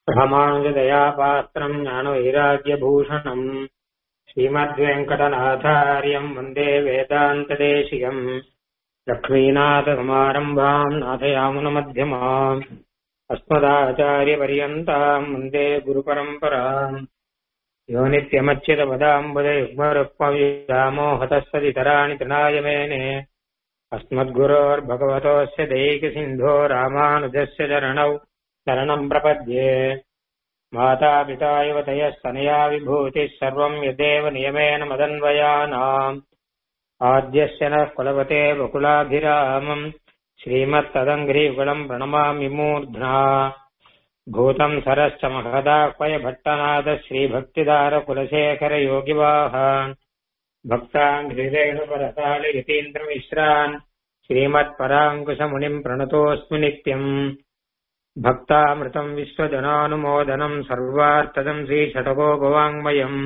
रामानुजदयापात्रम् ज्ञानवैराग्यभूषणम् श्रीमद्वेङ्कटनाथार्यम् वन्दे वेदान्तदेशिकम् लक्ष्मीनाथसमारम्भाम् नाथयामुनमध्यमाम् अस्मदाचार्यपर्यन्ताम् वन्दे गुरुपरम्पराम् यो नित्यमच्युतपदाम्बुजयुग्मरुक्मव्यामोहतस्तदितराणि तृणाय मेने अस्मद्गुरोर्भगवतोऽस्य दैकसिन्धो रामानुजस्य चरणौ शरणम् प्रपद्ये मातापिता युवतयस्तनया विभूतिः सर्वम् यदेव नियमेन मदन्वयानाम् आद्यस्य नः कुलवते बकुलाभिरामम् श्रीमत्तदङ्घ्रीकुलम् प्रणमामि मूर्ध्ना भूतम् सरश्च महदाह्वय भट्टनाद श्रीभक्तिदारकुलशेखरयोगिवाः भक्ताङ्घ्रिरेणुपरताल यतीन्द्रमिश्रान् श्रीमत्पराङ्कुशमुनिम् प्रणतोऽस्मि नित्यम् भक्तामृतम् विश्वजनानुमोदनम् सर्वार्थदम् श्रीषटकोपवाङ्मयम्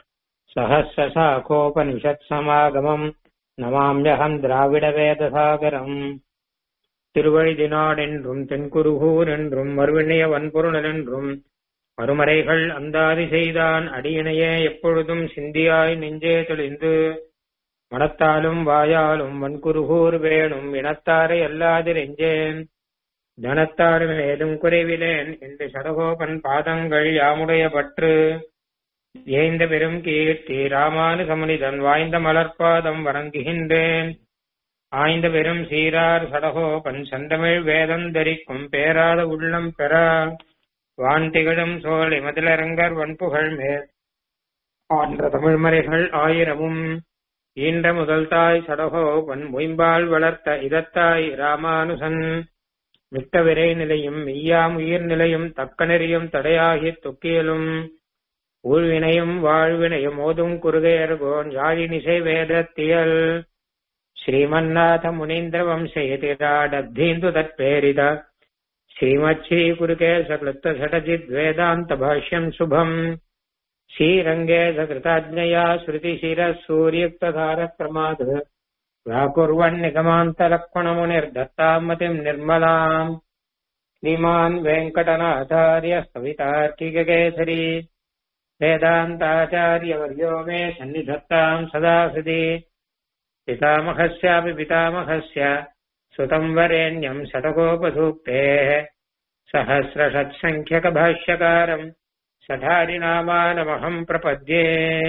सहस्रशाखोपनिषत्समागमम् நமாம்யகம் திராவிட வேதசாகரம் திருவழிதினாடென்றும் தென்குருகூர் என்றும் மறுவிணைய வன்பொருள் என்றும் மறுமறைகள் அந்தாதி செய்தான் அடியினையே எப்பொழுதும் சிந்தியாய் நெஞ்சே தெளிந்து மனத்தாலும் வாயாலும் வன்குருகூர் வேணும் இனத்தாரை அல்லாதிரெஞ்சேன் தனத்தாரும் ஏதும் குறைவிலேன் என்று சடகோபன் பாதங்கள் யாமுடைய பற்று ஏய்ந்த பெரும் கீர்த்தி ராமானுசமுனிதன் வாய்ந்த மலர்பாதம் வணங்குகின்றேன் ஆய்ந்த பெரும் சீரார் சடகோபன் செந்தமிழ் வேதம் தரிக்கும் பேராத உள்ளம் பெற வான் திகழும் சோலை மதிலரங்கர் வன்புகழ் மேல் ஆன்ற தமிழ்மறைகள் ஆயிரமும் ஈன்ற முதல் தாய் சடகோபன் மொயம்பால் வளர்த்த இதத்தாய் ராமானுசன் மிக்க விரை நிலையும் மெய்யாம் உயிர் நிலையும் தக்க நெறியும் தடையாகி தொக்கியலும் ஊழ்வினையும் வாழ்வினையும் ஓதும் குருகையர்கோன் யாழினிசை வேதத்தியல் ஸ்ரீமன்னாத முனீந்திர வம்சயதிராடத்தீந்து தற்பேரித ஸ்ரீமத் ஸ்ரீ குருகேசக்லுப்த சடஜித் வேதாந்த பாஷ்யம் சுபம் ஸ்ரீரங்கே சகிருதாஜ்ஞயா ஸ்ருதிशिर सूर्युक्तधारक्रमात् व्याकुर्वन् निगमान्तलक्ष्मणमुनिर्दत्ताम् मतिम् निर्मलाम् श्रीमान् वेङ्कटनाथार्य कवितार्किककेसरी वेदान्ताचार्यवर्यो मे सन्निधत्ताम् सदा हृदि पितामहस्यापि पितामहस्य सुतम् वरेण्यम् शतकोपसूक्तेः सहस्रषट्सङ्ख्यकभाष्यकारम् सठारिनामानमहम् प्रपद्ये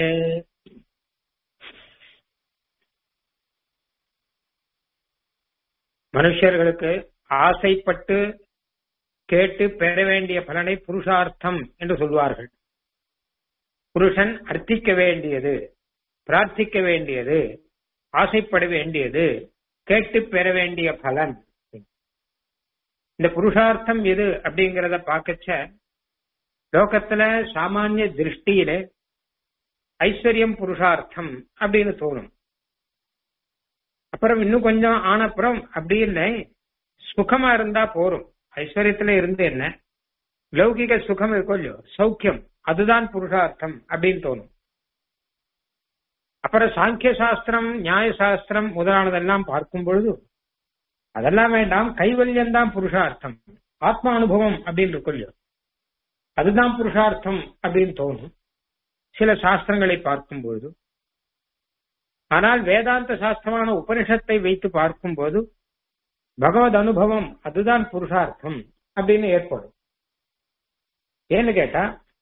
மனுஷர்களுக்கு ஆசைப்பட்டு கேட்டு பெற வேண்டிய பலனை புருஷார்த்தம் என்று சொல்வார்கள் புருஷன் அர்த்திக்க வேண்டியது பிரார்த்திக்க வேண்டியது ஆசைப்பட வேண்டியது கேட்டு பெற வேண்டிய பலன் இந்த புருஷார்த்தம் எது அப்படிங்கறத பார்க்கச்ச லோகத்துல சாமானிய திருஷ்டியில ஐஸ்வர்யம் புருஷார்த்தம் அப்படின்னு தோணும் அப்புறம் இன்னும் கொஞ்சம் ஆனப்புறம் அப்படி இல்லை சுகமா இருந்தா போரும் ஐஸ்வர்யத்துல இருந்து என்ன லௌகிக சுகம் இருக்கும் இல்லையோ சௌக்கியம் அதுதான் புருஷார்த்தம் அப்படின்னு தோணும் அப்புறம் சாங்கிய சாஸ்திரம் நியாய சாஸ்திரம் முதலானதெல்லாம் பார்க்கும் பொழுது அதெல்லாம் வேண்டாம் கைவல்யம் தான் புருஷார்த்தம் ஆத்மா அனுபவம் அப்படின்னு இருக்கும் இல்லையோ அதுதான் புருஷார்த்தம் அப்படின்னு தோணும் சில சாஸ்திரங்களை பார்க்கும் பொழுது ஆனால் வேதாந்த சாஸ்திரமான உபனிஷத்தை வைத்து பார்க்கும்போது பகவத் அனுபவம் அதுதான் புருஷார்த்தம் அப்படின்னு ஏற்படும் ஏன்னு கேட்டா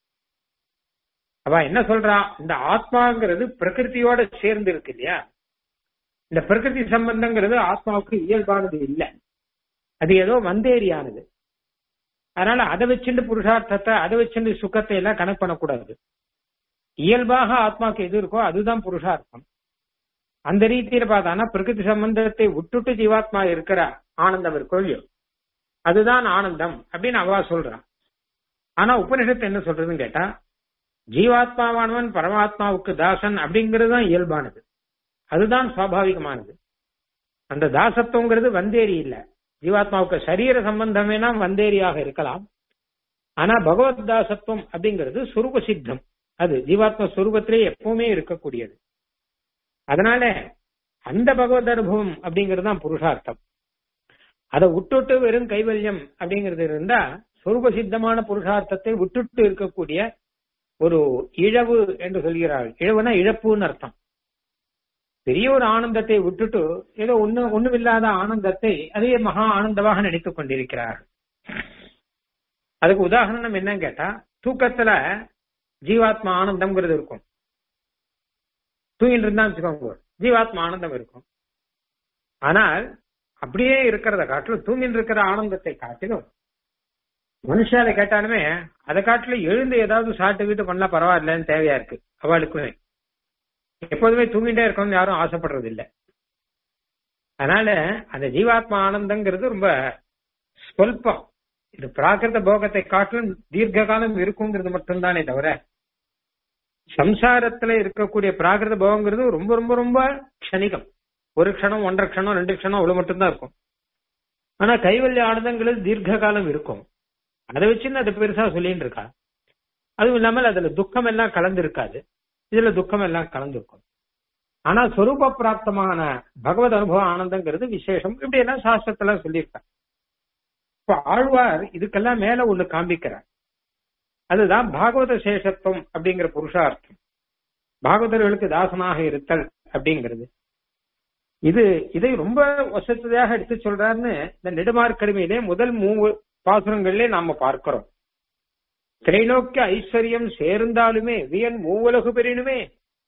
அவ என்ன சொல்றா இந்த ஆத்மாங்கிறது பிரகிருதியோட சேர்ந்து இருக்கு இல்லையா இந்த பிரகிருதி சம்பந்தங்கிறது ஆத்மாவுக்கு இயல்பானது இல்லை அது ஏதோ வந்தேரியானது அதனால அதை வச்சுட்டு புருஷார்த்தத்தை அதை வச்சுட்டு சுகத்தை எல்லாம் கணக்கு பண்ணக்கூடாது இயல்பாக ஆத்மாவுக்கு எது இருக்கோ அதுதான் புருஷார்த்தம் அந்த ரீதியில பார்த்தானா பிரகிருதி சம்பந்தத்தை விட்டுட்டு ஜீவாத்மா இருக்கிற ஆனந்தம் இருக்கோ இல்லையோ அதுதான் ஆனந்தம் அப்படின்னு அவா சொல்றான் ஆனா உபனிஷத்து என்ன சொல்றதுன்னு கேட்டா ஜீவாத்மாவானவன் பரமாத்மாவுக்கு தாசன் அப்படிங்கிறது தான் இயல்பானது அதுதான் சுவாபாவிகமானது அந்த தாசத்துவங்கிறது வந்தேரி இல்ல ஜீவாத்மாவுக்கு சரீர சம்பந்தம் வேணா வந்தேரியாக இருக்கலாம் ஆனா பகவத் தாசத்துவம் அப்படிங்கிறது சுரூப சித்தம் அது ஜீவாத்ம சுரூபத்திலே எப்பவுமே இருக்கக்கூடியது அதனால அந்த பகவத் அனுபவம் அப்படிங்கிறது தான் புருஷார்த்தம் அதை விட்டுட்டு வெறும் கைவல்யம் அப்படிங்கிறது இருந்தா சொரூப சித்தமான புருஷார்த்தத்தை விட்டுட்டு இருக்கக்கூடிய ஒரு இழவு என்று சொல்கிறார்கள் இழவுனா இழப்புன்னு அர்த்தம் பெரிய ஒரு ஆனந்தத்தை விட்டுட்டு ஏதோ ஒண்ணு ஒண்ணுமில்லாத ஆனந்தத்தை அதே மகா ஆனந்தமாக நினைத்துக் கொண்டிருக்கிறார் அதுக்கு உதாரணம் என்னன்னு கேட்டா தூக்கத்துல ஜீவாத்மா ஆனந்தம்ங்கிறது இருக்கும் தூங்கிட்டு இருந்தா வச்சுக்கோங்க ஜீவாத்மா ஆனந்தம் இருக்கும் ஆனால் அப்படியே இருக்கிறத காட்டிலும் தூங்கிட்டு இருக்கிற ஆனந்தத்தை காட்டிலும் மனுஷால கேட்டாலுமே அதை காட்டிலும் எழுந்து ஏதாவது சாட்டு வீட்டு பண்ணா பரவாயில்லன்னு தேவையா இருக்கு அவளுக்குமே எப்போதுமே தூங்கிட்டே இருக்கணும்னு யாரும் ஆசைப்படுறது இல்லை அதனால அந்த ஜீவாத்மா ஆனந்தங்கிறது ரொம்ப ஸ்வல்பம் இது பிராகிருத போகத்தை காட்டிலும் தீர்க்க காலம் இருக்குங்கிறது மட்டும்தானே தவிர சம்சாரத்துல இருக்கக்கூடிய பிராகிருத போகங்கிறது ரொம்ப ரொம்ப ரொம்ப க்ஷணிகம் ஒரு க்ஷணம் ஒன்றரை க்ஷணம் ரெண்டு க்ஷணம் அவ்வளவு மட்டும்தான் இருக்கும் ஆனா கைவல்ய ஆனந்தங்கிறது தீர்க்க காலம் இருக்கும் அதை வச்சுன்னு அதை பெருசா சொல்லிட்டு இருக்கா அதுவும் இல்லாமல் அதுல துக்கம் எல்லாம் கலந்து இருக்காது இதுல துக்கம் எல்லாம் கலந்துருக்கும் ஆனா சொரூப பிராப்தமான பகவத் அனுபவ ஆனந்தங்கிறது விசேஷம் இப்படி எல்லாம் சாஸ்திரத்துல சொல்லியிருக்காங்க இப்ப ஆழ்வார் இதுக்கெல்லாம் மேல ஒண்ணு காண்பிக்கிறார் அதுதான் பாகவத சேஷத்துவம் அப்படிங்கிற புருஷார்த்தம் பாகவதர்களுக்கு தாசனாக இருத்தல் அப்படிங்கிறது இது இதை ரொம்ப வசதியாக எடுத்து சொல்றாருன்னு இந்த நெடுமார்க்கடிமையிலே முதல் மூணு பாசுரங்களிலே நாம பார்க்கிறோம் திரைநோக்கிய ஐஸ்வர்யம் சேர்ந்தாலுமே வியன் மூவுலகு பெறினுமே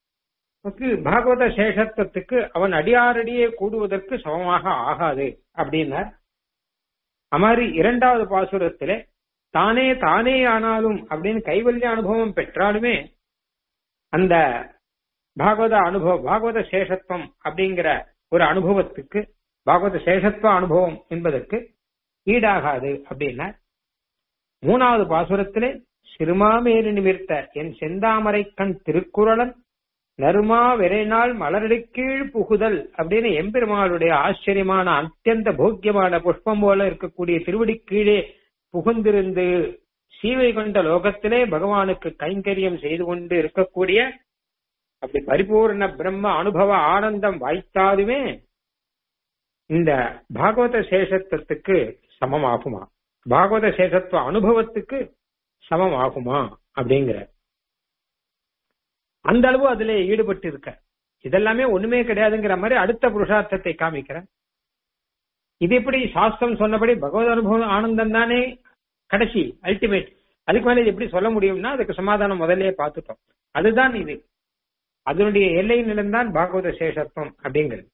பாகவத சேஷத்துவத்துக்கு அவன் அடியாரடியே கூடுவதற்கு சமமாக ஆகாது அப்படின்னார் அமாரி இரண்டாவது பாசுரத்திலே தானே தானே ஆனாலும் அப்படின்னு கைவல்ய அனுபவம் பெற்றாலுமே அந்த பாகவத அனுபவம் பாகவத சேஷத்துவம் அப்படிங்கிற ஒரு அனுபவத்துக்கு பாகவத சேஷத்துவ அனுபவம் என்பதற்கு ஈடாகாது அப்படின்னா மூணாவது பாசுரத்திலே சிறுமாமேறு நிமிர்த்த என் செந்தாமரை கண் திருக்குறளன் நறுமா விரைநாள் மலரடி கீழ் புகுதல் அப்படின்னு எம்பெருமாளுடைய ஆச்சரியமான அத்தியந்த போக்கியமான புஷ்பம் போல இருக்கக்கூடிய திருவடி கீழே புகுந்திருந்து சீவை கொண்ட லோகத்திலே பகவானுக்கு கைங்கரியம் செய்து கொண்டு இருக்கக்கூடிய அப்படி பரிபூர்ண பிரம்ம அனுபவ ஆனந்தம் வாய்த்தாலுமே இந்த பாகவத சேஷத்துவத்துக்கு சமமாகுமா பாகவத சேஷத்துவ அனுபவத்துக்கு சமமாகுமா அப்படிங்கிற அந்த அளவு அதுல ஈடுபட்டு இருக்க இதெல்லாமே ஒண்ணுமே கிடையாதுங்கிற மாதிரி அடுத்த புருஷார்த்தத்தை காமிக்கிற இது எப்படி சாஸ்திரம் சொன்னபடி பகவத் அனுபவம் ஆனந்தம் தானே கடைசி அல்டிமேட் அதுக்கு மேல இது எப்படி சொல்ல முடியும்னா அதுக்கு சமாதானம் முதல்லயே பார்த்துட்டோம் அதுதான் இது அதனுடைய எல்லை நிலம்தான் பாகவத சேஷத்துவம் அப்படிங்கிறது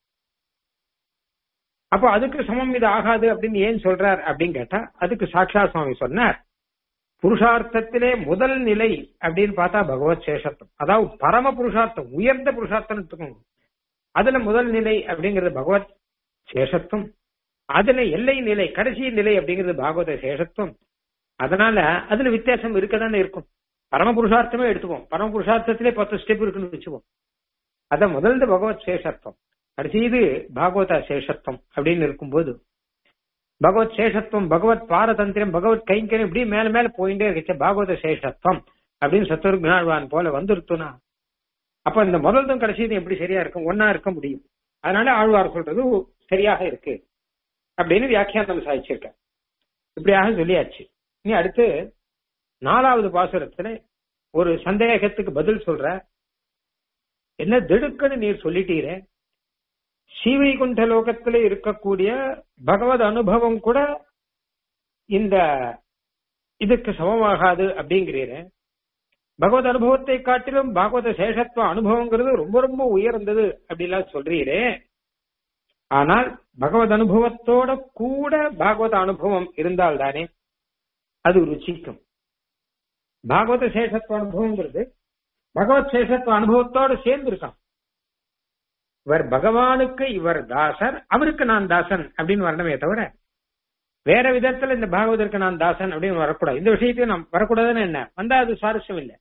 அப்போ அதுக்கு சமம் இது ஆகாது அப்படின்னு ஏன் சொல்றார் அப்படின்னு கேட்டா அதுக்கு சாட்சா சுவாமி சொன்னார் புருஷார்த்தத்திலே முதல் நிலை அப்படின்னு பார்த்தா பகவத் சேஷத்துவம் அதாவது பரம புருஷார்த்தம் உயர்ந்த புருஷார்த்தம் எடுத்துக்கோங்க அதுல முதல் நிலை அப்படிங்கிறது பகவத் சேஷத்துவம் அதுல எல்லை நிலை கடைசி நிலை அப்படிங்கிறது பாகவத சேஷத்துவம் அதனால அதுல வித்தியாசம் இருக்கதானே இருக்கும் பரம புருஷார்த்தமே எடுத்துப்போம் பரம புருஷார்த்தத்திலே பத்து ஸ்டெப் இருக்குன்னு வச்சுப்போம் அத முதல்ல பகவத் சேஷத்துவம் கடைசி இது பாகவத சேஷத்துவம் அப்படின்னு இருக்கும்போது பகவத் சேஷத்துவம் பகவத் பாரதந்திரம் பகவத் கைங்கரியம் இப்படி மேல மேல போயிட்டே இருக்க பாகவத சேஷத்துவம் அப்படின்னு சத்துரு குணாழ்வான் போல வந்துருத்துனா அப்ப இந்த முதல்தும் கடைசியும் எப்படி சரியா இருக்கும் ஒன்னா இருக்க முடியும் அதனால ஆழ்வார் சொல்றது சரியாக இருக்கு அப்படின்னு வியாக்கியானம் சாதிச்சிருக்க இப்படியாக சொல்லியாச்சு இனி அடுத்து நாலாவது பாசுரத்துல ஒரு சந்தேகத்துக்கு பதில் சொல்ற என்ன திடுக்குன்னு நீர் சொல்லிட்டீரே ஸ்ரீவைகுண்ட லோகத்துல இருக்கக்கூடிய பகவத் அனுபவம் கூட இந்த இதுக்கு சமமாகாது அப்படிங்கிறீர பகவத் அனுபவத்தை காட்டிலும் பாகவத சேஷத்துவ அனுபவங்கிறது ரொம்ப ரொம்ப உயர்ந்தது அப்படிலாம் சொல்றீரே ஆனால் பகவத் அனுபவத்தோட கூட பாகவத அனுபவம் இருந்தால் தானே அது ருச்சிக்கும் பாகவத சேஷத்துவ அனுபவங்கிறது பகவத் சேஷத்துவ அனுபவத்தோட சேர்ந்து இருக்கான் இவர் பகவானுக்கு இவர் தாசர் அவருக்கு நான் தாசன் அப்படின்னு வரணுமே தவிர வேற விதத்துல இந்த பாகவதற்கு நான் தாசன் அப்படின்னு வரக்கூடாது இந்த விஷயத்தையும் நாம் வரக்கூடாதுன்னு என்ன வந்தா அது சுவாரஸ்யம் இல்லை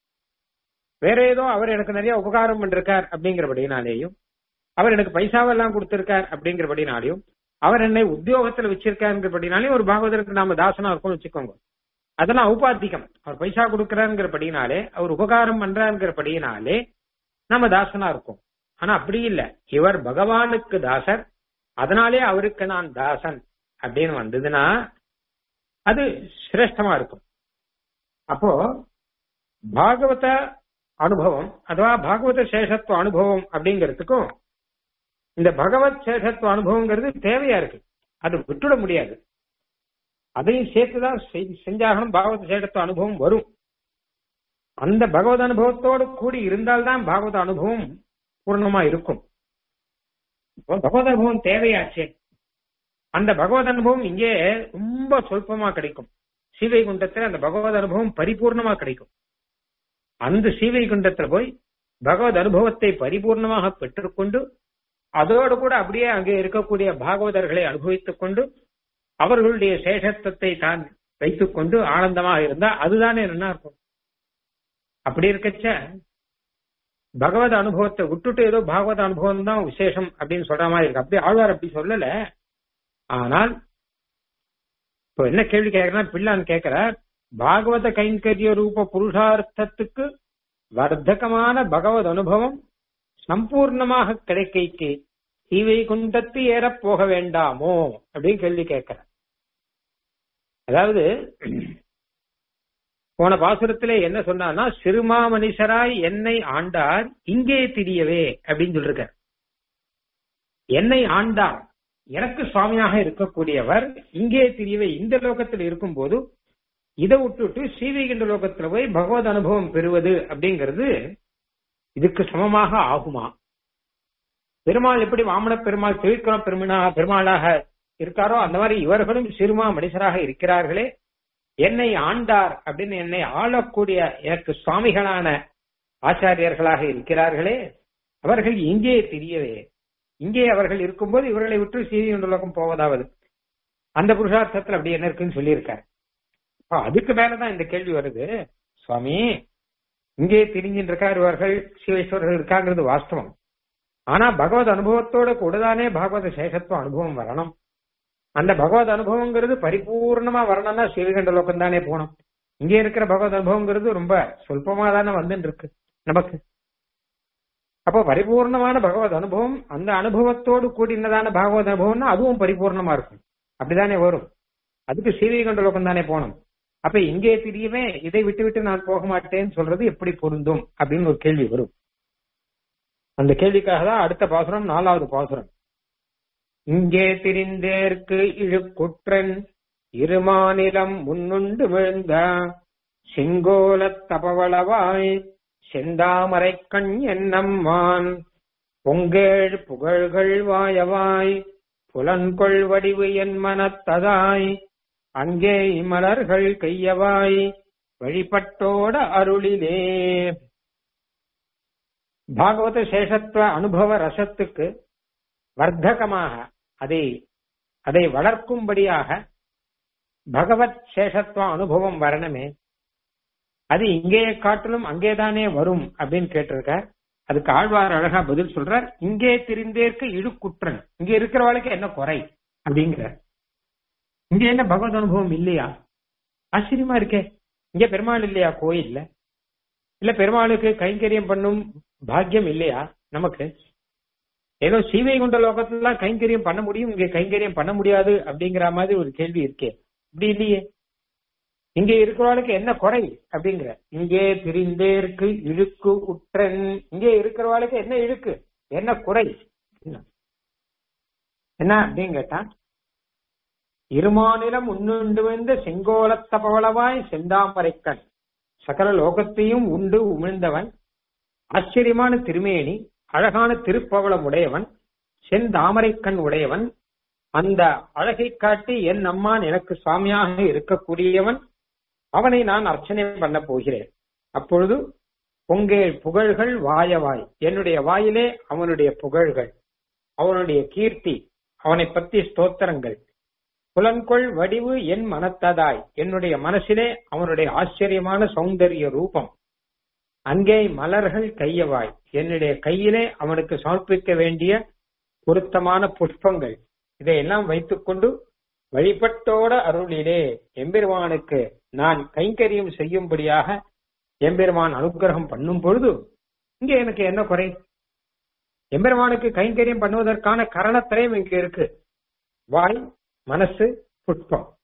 வேற ஏதோ அவர் எனக்கு நிறைய உபகாரம் பண்ணிருக்கார் அப்படிங்கிறபடினாலேயும் அவர் எனக்கு பைசாவெல்லாம் கொடுத்திருக்கார் அப்படிங்கிறபடினாலையும் அவர் என்னை உத்தியோகத்துல வச்சிருக்காருங்கிறபடினாலையும் ஒரு பாகவதற்கு நாம தாசனா இருக்கும்னு வச்சுக்கோங்க அதெல்லாம் ஔபாத்திகம் அவர் பைசா கொடுக்கிறாருங்கிறபடினாலே அவர் உபகாரம் பண்றாருங்கிறபடினாலே நம்ம தாசனா இருக்கும் ஆனா அப்படி இல்ல இவர் பகவானுக்கு தாசர் அதனாலே அவருக்கு நான் தாசன் அப்படின்னு வந்ததுன்னா அது சிரேஷ்டமா இருக்கும் அப்போ பாகவத அனுபவம் அதுவா பாகவத சேஷத்துவ அனுபவம் அப்படிங்கிறதுக்கும் இந்த பகவத் சேஷத்துவ அனுபவங்கிறது தேவையா இருக்கு அது விட்டுட முடியாது அதையும் சேர்த்துதான் செய்- செஞ்சாகணும் பாகவத சேஷத்துவ அனுபவம் வரும் அந்த பகவத் அனுபவத்தோடு கூடி இருந்தால்தான் பாகவத அனுபவம் பூர்ணமா இருக்கும் இப்போ பகவத் அனுபவம் தேவையாச்சே அந்த பகவத் அனுபவம் இங்கே ரொம்ப சொல்பமா கிடைக்கும் ஸ்ரீவைகுண்டத்துல அந்த பகவத் அனுபவம் பரிபூர்ணமா கிடைக்கும் அந்த ஸ்ரீவைகுண்டத்துல போய் பகவத் அனுபவத்தை பரிபூர்ணமாக பெற்றுக்கொண்டு அதோடு கூட அப்படியே அங்கே இருக்கக்கூடிய பாகவதர்களை அனுபவித்துக் கொண்டு அவர்களுடைய சேஷத்துவத்தை தான் வைத்துக் கொண்டு ஆனந்தமாக இருந்தா அதுதானே நல்லா இருக்கும் அப்படி இருக்கச்ச பகவத் அனுபவத்தை விட்டுட்டு ஏதோ பாகவத அனுபவம் தான் விசேஷம் அப்படின்னு சொல்ற மாதிரி இருக்கு அப்படி ஆழ்வார் அப்படி சொல்லல ஆனால் இப்போ என்ன கேள்வி கேட்கிறா பிள்ளான்னு கேட்கிறார் பாகவத கைங்கரிய ரூப புருஷார்த்தத்துக்கு வர்த்தகமான பகவத் அனுபவம் சம்பூர்ணமாக கிடைக்கைக்கு இவை குண்டத்து ஏறப் போக வேண்டாமோ அப்படின்னு கேள்வி கேட்கிறார் அதாவது போன பாசுரத்திலே என்ன சொன்னார்னா சிறுமா மனுஷராய் என்னை ஆண்டார் இங்கே திரியவே அப்படின்னு சொல்லிருக்கார் என்னை ஆண்டார் எனக்கு சுவாமியாக இருக்கக்கூடியவர் இங்கே திரியவே இந்த லோகத்தில் இருக்கும்போது இதை விட்டுட்டு ஸ்ரீவைகுண்ட லோகத்துல போய் பகவத் அனுபவம் பெறுவது அப்படிங்கிறது இதுக்கு சமமாக ஆகுமா பெருமாள் எப்படி வாமன பெருமாள் திருக்குளம் பெருமினா பெருமாளாக இருக்காரோ அந்த மாதிரி இவர்களும் சிறுமா மனுஷராக இருக்கிறார்களே என்னை ஆண்டார் அப்படின்னு என்னை ஆளக்கூடிய எனக்கு சுவாமிகளான ஆச்சாரியர்களாக இருக்கிறார்களே அவர்கள் இங்கே தெரியவே இங்கே அவர்கள் இருக்கும்போது இவர்களை விட்டு சீரியண்டலோகம் போவதாவது அந்த புருஷார்த்தத்துல அப்படி என்ன இருக்குன்னு சொல்லியிருக்காரு அப்ப அதுக்கு மேலதான் இந்த கேள்வி வருது சுவாமி இங்கே திரிஞ்சின்னு இருக்கார் இவர்கள் சிவேஸ்வரர்கள் இருக்காங்கிறது வாஸ்தவம் ஆனா பகவத் அனுபவத்தோட கூடதானே பகவத சேஷத்துவ அனுபவம் வரணும் அந்த பகவத் அனுபவங்கிறது பரிபூர்ணமா வரணும்னா சிவகண்ட லோகம் தானே போகணும் இங்க இருக்கிற பகவத் அனுபவங்கிறது ரொம்ப சொல்பமா தானே வந்துட்டு இருக்கு நமக்கு அப்போ பரிபூர்ணமான பகவத் அனுபவம் அந்த அனுபவத்தோடு கூடினதான பகவத் அனுபவம்னா அதுவும் பரிபூர்ணமா இருக்கும் அப்படிதானே வரும் அதுக்கு ஸ்ரீவைகுண்ட லோகம் தானே போகணும் அப்ப இங்கே திரியவே இதை விட்டு விட்டு நான் போக மாட்டேன்னு சொல்றது எப்படி பொருந்தும் அப்படின்னு ஒரு கேள்வி வரும் அந்த கேள்விக்காக தான் அடுத்த பாசுரம் நாலாவது பாசுரம் இங்கே திரிந்தேற்கு இழுக்குற்றன் இருமாநிலம் முன்னுண்டு விழுந்த செங்கோலத் தபவளவாய் செந்தாமரை கண் என்னம்மான் பொங்கேழ் புகழ்கள் வாயவாய் புலன்கொள் வடிவு என் மனத்ததாய் அங்கே மலர்கள் கையவாய் வழிபட்டோட அருளிலே பாகவத சேஷத்துவ அனுபவ ரசத்துக்கு வர்த்தகமாக அதை அதை வளர்க்கும்படியாக பகவத் சேஷத்துவ அனுபவம் வரணுமே அது இங்கே காட்டிலும் அங்கேதானே வரும் அப்படின்னு கேட்டிருக்க அதுக்கு ஆழ்வார் அழகா பதில் சொல்றார் இங்கே திரிந்தேற்கு இழுக்குற்றன் இங்க இருக்கிறவளுக்கு என்ன குறை அப்படிங்கிற இங்க என்ன பகவத் அனுபவம் இல்லையா ஆச்சரியமா இருக்கே இங்க பெருமாள் இல்லையா கோயில்ல இல்ல பெருமாளுக்கு கைங்கரியம் பண்ணும் பாக்கியம் இல்லையா நமக்கு ஏதோ சீவைகுண்ட லோகத்துல கைங்கரியம் பண்ண முடியும் இங்க கைங்கரியம் பண்ண முடியாது அப்படிங்கிற மாதிரி ஒரு கேள்வி இருக்கே இப்படி இல்லையே இங்க இருக்கிறவளுக்கு என்ன குறை அப்படிங்கிற இங்கே திரிந்தேற்கு இழுக்கு உற்றன் இங்கே இருக்கிறவளுக்கு என்ன இழுக்கு என்ன குறை என்ன என்ன அப்படின்னு கேட்டா இருமாநிலம் உண்ணுண்டு வந்த செங்கோலத்த பவளவாய் செந்தாமரைக்கண் சகல லோகத்தையும் உண்டு உமிழ்ந்தவன் ஆச்சரியமான திருமேனி அழகான திருப்பவளம் உடையவன் செந்தாமரைக்கண் உடையவன் அந்த அழகை காட்டி என் அம்மான் எனக்கு சுவாமியாக இருக்கக்கூடியவன் அவனை நான் அர்ச்சனை பண்ண போகிறேன் அப்பொழுது பொங்கேள் புகழ்கள் வாயவாய் என்னுடைய வாயிலே அவனுடைய புகழ்கள் அவனுடைய கீர்த்தி அவனை பத்தி ஸ்தோத்திரங்கள் புலன்கொள் வடிவு என் மனத்ததாய் என்னுடைய மனசிலே அவனுடைய ஆச்சரியமான சௌந்தரிய ரூபம் அங்கே மலர்கள் கையவாய் என்னுடைய கையிலே அவனுக்கு சமர்ப்பிக்க வேண்டிய பொருத்தமான புஷ்பங்கள் இதையெல்லாம் வைத்துக்கொண்டு வழிபட்டோட அருளிலே எம்பெருமானுக்கு நான் கைங்கரியம் செய்யும்படியாக எம்பெருமான் அனுகிரகம் பண்ணும் பொழுது இங்க எனக்கு என்ன குறை எம்பெருமானுக்கு கைங்கரியம் பண்ணுவதற்கான கரணத்திரையும் இங்க இருக்கு வாய் மனசு புஷ்பம்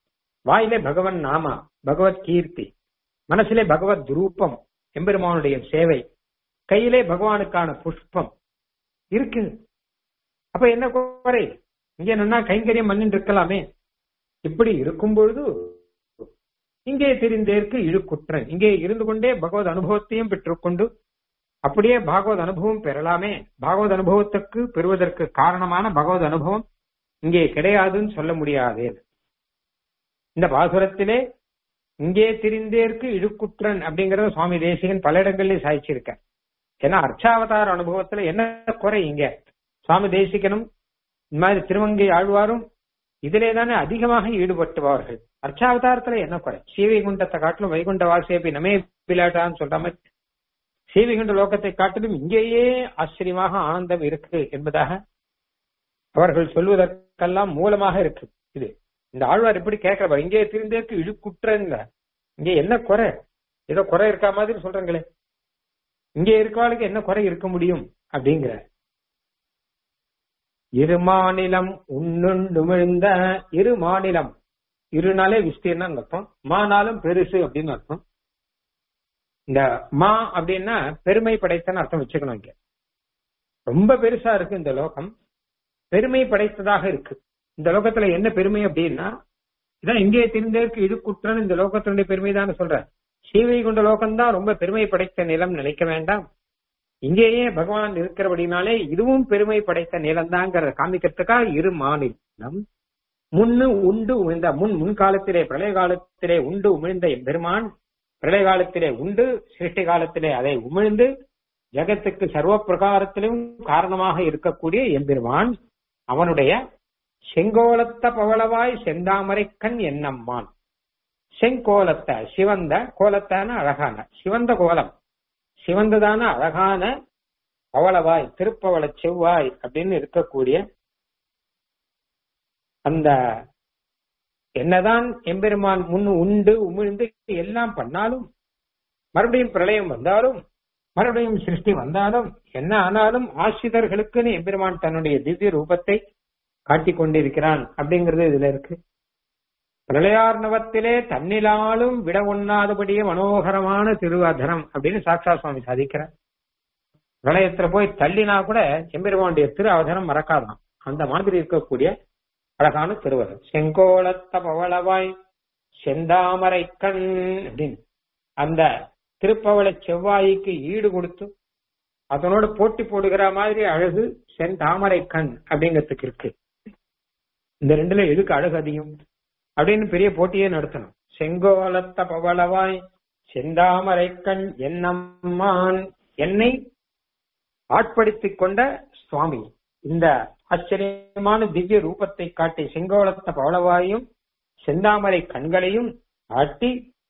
வாயிலே பகவன் நாமா பகவத் கீர்த்தி மனசிலே பகவத் ரூபம் எம்பெருமானுடைய சேவை கையிலே பகவானுக்கான புஷ்பம் இருக்கு அப்ப என்ன குறை இங்க என்னன்னா கைங்கரியம் பண்ணிட்டு இருக்கலாமே இப்படி இருக்கும் பொழுது இங்கே தெரிந்தேற்கு இழுக்குற்றன் இங்கே இருந்து கொண்டே பகவத் அனுபவத்தையும் பெற்றுக்கொண்டு அப்படியே பாகவத் அனுபவம் பெறலாமே பாகவத் அனுபவத்துக்கு பெறுவதற்கு காரணமான பகவத் அனுபவம் இங்கே கிடையாதுன்னு சொல்ல முடியாது இந்த பாசுரத்திலே இங்கே திரிந்தேற்கு இழுக்குற்றன் அப்படிங்கறத சுவாமி தேசிகன் பல இடங்களிலே சாய்ச்சிருக்க ஏன்னா அர்ச்சாவதார அனுபவத்துல என்ன குறை இங்க சுவாமி தேசிகனும் இந்த மாதிரி திருவங்கை ஆழ்வாரும் இதிலே தானே அதிகமாக ஈடுபட்டுவார்கள் அர்ச்சாவதாரத்துல என்ன குறை ஸ்ரீவைகுண்டத்தை காட்டிலும் வைகுண்ட வாசியப்பி நமே பிலாட்டான்னு சொல்ற மாதிரி ஸ்ரீவைகுண்ட லோகத்தை காட்டிலும் இங்கேயே ஆச்சரியமாக ஆனந்தம் இருக்கு என்பதாக அவர்கள் சொல்வதற்கெல்லாம் மூலமாக இருக்கு இது இந்த ஆழ்வார் எப்படி கேட்கிறப்ப இங்கே திருந்தேற்கு இழுக்குற்றங்க இங்க என்ன குறை ஏதோ குறை இருக்கா மாதிரி சொல்றீங்களே இங்கே இருக்கவாளுக்கு என்ன குறை இருக்க முடியும் அப்படிங்கிற இரு மாநிலம் உண்ணுமிழ்ந்த இரு மாநிலம் இருனாலே விஸ்தீர்ணம் அர்த்தம் மானாலும் பெருசு அப்படின்னு அர்த்தம் இந்த மா அப்படின்னா பெருமை படைத்தன்னு அர்த்தம் வச்சுக்கணும் இங்க ரொம்ப பெருசா இருக்கு இந்த லோகம் பெருமை படைத்ததாக இருக்கு இந்த லோகத்துல என்ன பெருமை அப்படின்னா இதான் இங்கே தெரிந்ததற்கு இழுக்குற்றன் இந்த லோகத்தினுடைய பெருமை தான் சொல்ற ஸ்ரீவைகுண்ட லோகம்தான் ரொம்ப பெருமை படைத்த நிலம் நினைக்க வேண்டாம் இங்கேயே பகவான் இருக்கிறபடினாலே இதுவும் பெருமை படைத்த நிலம்தாங்கிறத காமிக்கிறதுக்காக இரு மாநிலம் முன்னு உண்டு உமிழ்ந்த முன் முன்காலத்திலே பிரளய காலத்திலே உண்டு உமிழ்ந்த எம்பெருமான் பிரளய காலத்திலே உண்டு சிருஷ்டி காலத்திலே அதை உமிழ்ந்து ஜகத்துக்கு சர்வ பிரகாரத்திலும் காரணமாக இருக்கக்கூடிய எம்பெருமான் அவனுடைய செங்கோலத்த பவளவாய் செந்தாமரை கண் என்னம்மான் செங்கோலத்த சிவந்த கோலத்தான அழகான சிவந்த கோலம் சிவந்ததான அழகான பவளவாய் திருப்பவள செவ்வாய் அப்படின்னு இருக்கக்கூடிய அந்த என்னதான் எம்பெருமான் முன் உண்டு உமிழ்ந்து எல்லாம் பண்ணாலும் மறுபடியும் பிரளயம் வந்தாலும் மறுபடியும் சிருஷ்டி வந்தாலும் என்ன ஆனாலும் ஆசிரியர்களுக்குன்னு எம்பெருமான் தன்னுடைய திவ்ய ரூபத்தை காட்டிக் கொண்டிருக்கிறான் அப்படிங்கிறது இதுல இருக்கு பிரளயார்ணவத்திலே தன்னிலாலும் விட ஒண்ணாதபடியே மனோகரமான திருவாதரம் அப்படின்னு சாட்சா சுவாமி சாதிக்கிறார் பிரளயத்துல போய் தள்ளினா கூட எம்பெருமானுடைய திரு அவதரம் மறக்காதான் அந்த மாதிரி இருக்கக்கூடிய அழகான திருவதம் செங்கோலத்த பவளவாய் செந்தாமரை கண் அப்படின்னு அந்த திருப்பவள செவ்வாய்க்கு ஈடு கொடுத்து அதனோட போட்டி போடுகிற மாதிரி அழகு செந்தாமரை கண் அப்படிங்கிறதுக்கு இருக்கு இந்த ரெண்டுல எதுக்கு அழகு அதிகம் அப்படின்னு பெரிய போட்டியே நடத்தணும் செங்கோலத்த பவளவாய் செந்தாமரை கண் என்னம்மான் என்னை ஆட்படுத்திக் கொண்ட சுவாமி இந்த ஆச்சரியமான திவ்ய ரூபத்தை காட்டி செங்கோலத்த பவளவாயும் செந்தாமரை கண்களையும் ஆட்டி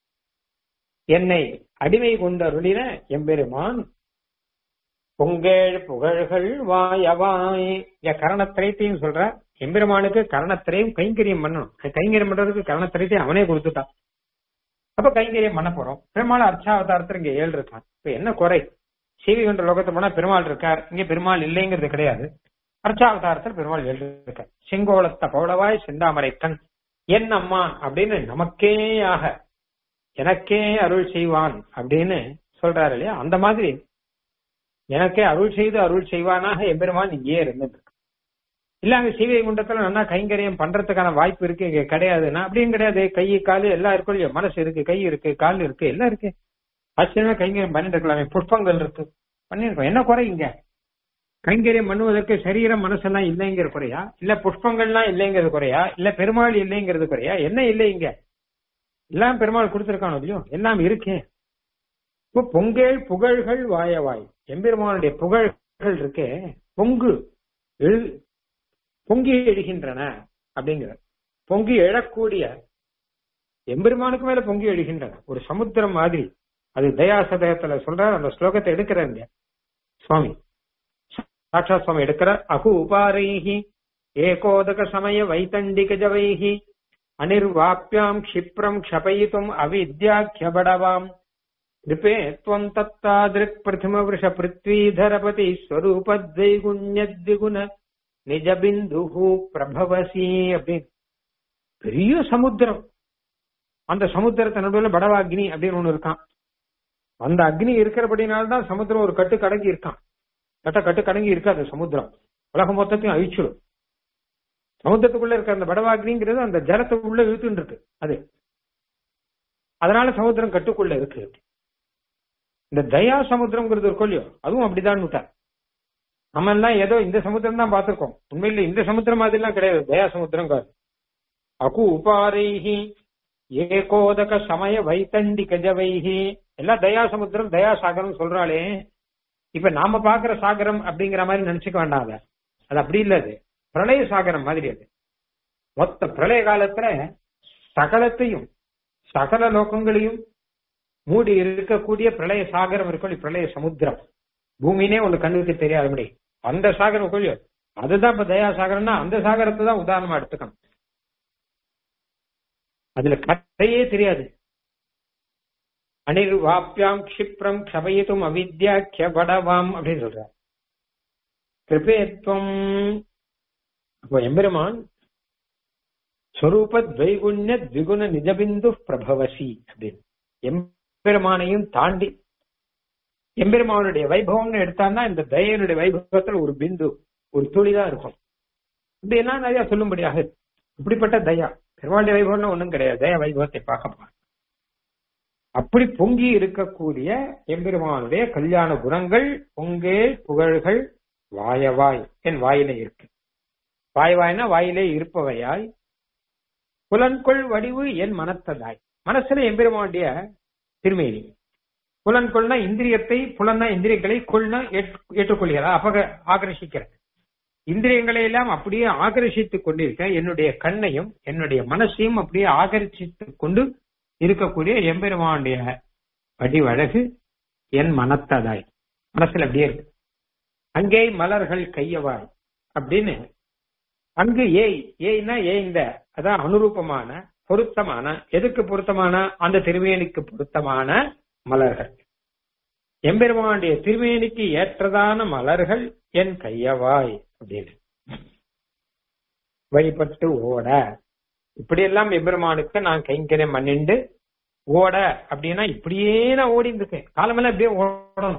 என்னை அடிமை கொண்டருளின எம்பெருமான் பொங்கேழ் புகழ்கள் வாயவாய் என் கரணத்திரைத்தையும் சொல்ற எம்பெருமானுக்கு கரணத்திரையும் கைங்கரியம் பண்ணணும் கைங்கரியம் பண்றதுக்கு கரணத்திரைத்தையும் அவனே கொடுத்துட்டான் அப்ப கைங்கரியம் பண்ண போறோம் பெருமாள் அர்ச்சாவதாரத்தில் இங்க ஏழு இருக்கான் இப்ப என்ன குறை சீவிகண்ட லோகத்தை போனா பெருமாள் இருக்கார் இங்க பெருமாள் இல்லைங்கிறது கிடையாது அர்ச்சாவதாரத்தில் பெருமாள் ஏழு இருக்கார் செங்கோலத்த பௌளவாய் செந்தாமரை கண் என் அம்மான் அப்படின்னு நமக்கே ஆக எனக்கே அருள் செய்வான் அப்படின்னு சொல்றாரு இல்லையா அந்த மாதிரி எனக்கே அருள் செய்து அருள் செய்வானாக எம்பெருமான் இங்கேயே இருந்துட்டு இல்ல அங்க சீவை குண்டத்துல நல்லா கைங்கரியம் பண்றதுக்கான வாய்ப்பு இருக்கு இங்க கிடையாதுன்னா அப்படியும் கிடையாது கை காலு எல்லாம் இருக்கும் இல்லையா மனசு இருக்கு கை இருக்கு கால் இருக்கு எல்லாம் இருக்கு ஆச்சரியமா கைங்கரியம் பண்ணிட்டு இருக்கலாமே புஷ்பங்கள் இருக்கு பண்ணிருக்கோம் என்ன குறை இங்க கைங்கரியம் பண்ணுவதற்கு சரீரம் மனசெல்லாம் இல்லைங்கிற குறையா இல்ல புஷ்பங்கள்லாம் இல்லைங்கிறது குறையா இல்ல பெருமாள் இல்லைங்கிறது குறையா என்ன இல்லை இங்க எல்லாம் பெருமாள் கொடுத்திருக்கானோ இல்லையோ எல்லாம் இருக்கே இப்போ பொங்கல் புகழ்கள் வாயவாய் எம்பெருமானுடைய புகழ்கள் இருக்கே பொங்கு எழு பொங்கி எழுகின்றன அப்படிங்கிற பொங்கி எழக்கூடிய எம்பெருமானுக்கு மேல பொங்கி எழுகின்றன ஒரு சமுத்திரம் மாதிரி அது தயாசதயத்துல சொல்ற அந்த ஸ்லோகத்தை எடுக்கிறாங்க சுவாமி சாட்சா சுவாமி எடுக்கிறார் அகு உபாரைஹி ஏகோதக சமய வைத்தண்டிக ஜவைஹி அனிர்வாப்யாம் க்ஷிப்ரம் க்ஷபயித்தும் அவித்யாக்கியபடவாம் கிருபே त्वम् तत्तादृक् प्रथमवृष पृथ्वीधरपति स्वरूपद्वैगुण्यद्विगुण நிஜ பிந்து பிரபவசி அப்படின்னு பெரிய சமுத்திரம் அந்த சமுத்திரத்தை நடுவில் படவ அக்னி அப்படின்னு ஒண்ணு இருக்கான் அந்த அக்னி இருக்கிறபடினால்தான் சமுத்திரம் ஒரு கட்டு கடங்கி இருக்கான் கட்ட கட்டு கடங்கி இருக்காது சமுத்திரம் உலகம் மொத்தத்தையும் அழிச்சிடும் சமுத்திரத்துக்குள்ள இருக்க அந்த படவாக்னிங்கிறது அந்த ஜலத்துக்குள்ள இழுத்துட்டு இருக்கு அது அதனால சமுத்திரம் கட்டுக்குள்ள இருக்கு இந்த தயா சமுத்திரம்ங்கிறது இருக்கும் இல்லையோ அதுவும் அப்படிதான் விட்டார் நம்ம எல்லாம் ஏதோ இந்த சமுத்திரம் தான் பார்த்திருக்கோம் உண்மையில இந்த சமுத்திரம் மாதிரிலாம் கிடையாது தயா சமுத்திரம் அகு உபாரைஹி ஏகோதக சமய வைத்தண்டி கஜவைஹி எல்லாம் தயா சமுத்திரம் தயா சாகரம் சொல்றாளே இப்ப நாம பாக்குற சாகரம் அப்படிங்கிற மாதிரி நினைச்சுக்க வேண்டாம் அதை அது அப்படி இல்ல அது பிரளய சாகரம் மாதிரி அது மொத்த பிரளய காலத்துல சகலத்தையும் சகல லோகங்களையும் மூடி இருக்கக்கூடிய பிரளய சாகரம் இருக்கும் பிரளய சமுத்திரம் பூமினே ஒண்ணு கண்ணுக்கு தெரியாத முடி அந்த சாகரம் கொள்ளியோ அதுதான் இப்ப தயா சாகரம்னா அந்த சாகரத்தை தான் உதாரணமா எடுத்துக்கணும் அதுல கதையே தெரியாது அனிர்வாப்பியாம் க்ஷிப்ரம் க்ஷபயித்தும் அவித்யா கியபடவாம் அப்படின்னு சொல்ற கிருபேத்வம் அப்போ எம்பெருமான் ஸ்வரூப துவைகுண்ய திகுண நிஜபிந்து பிரபவசி அப்படின்னு எம்பெருமானையும் தாண்டி எம்பெருமானுடைய வைபவம்னு எடுத்தான்னா இந்த தயனுடைய வைபவத்துல ஒரு பிந்து ஒரு துளிதான் இருக்கும் இப்படி எல்லாம் நிறைய சொல்லும்படியாக இப்படிப்பட்ட தயா பெருமாளுடைய வைபவம்னு ஒண்ணும் கிடையாது தயா வைபவத்தை பார்க்க அப்படி பொங்கி இருக்கக்கூடிய எம்பெருமானுடைய கல்யாண குணங்கள் பொங்கே புகழ்கள் வாயவாய் என் வாயில இருக்கு வாய் வாய்னா வாயிலே இருப்பவையாய் புலன்கொள் வடிவு என் மனத்ததாய் மனசுல எம்பெருமானுடைய திருமேனி புலன்கொள்னா இந்திரியத்தை புலன்னா இந்திரியங்களை கொள்னா ஏற்றுக்கொள்கிறா அப்ப ஆகர்ஷிக்கிற இந்திரியங்களை எல்லாம் அப்படியே ஆகர்ஷித்துக் கொண்டிருக்க என்னுடைய கண்ணையும் என்னுடைய மனசையும் அப்படியே ஆகர்ஷித்துக் கொண்டு இருக்கக்கூடிய எம்பெருமானுடைய வடிவழகு என் மனத்ததாய் மனசுல அப்படியே இருக்கு அங்கே மலர்கள் கையவாய் அப்படின்னு அங்கு ஏய் ஏய்னா ஏய்ந்த அதான் அனுரூபமான பொருத்தமான எதுக்கு பொருத்தமான அந்த திருமேனிக்கு பொருத்தமான மலர்கள் எம்பெருமானுடைய திருமேனிக்கு ஏற்றதான மலர்கள் என் கையவாய் அப்படின்னு வழிபட்டு ஓட இப்படியெல்லாம் எம்பெருமானுக்கு நான் கைங்கரியம் பண்ணிண்டு ஓட அப்படின்னா இப்படியே நான் ஓடி இருக்கேன் காலமெல்லாம் இப்படியே ஓடணும்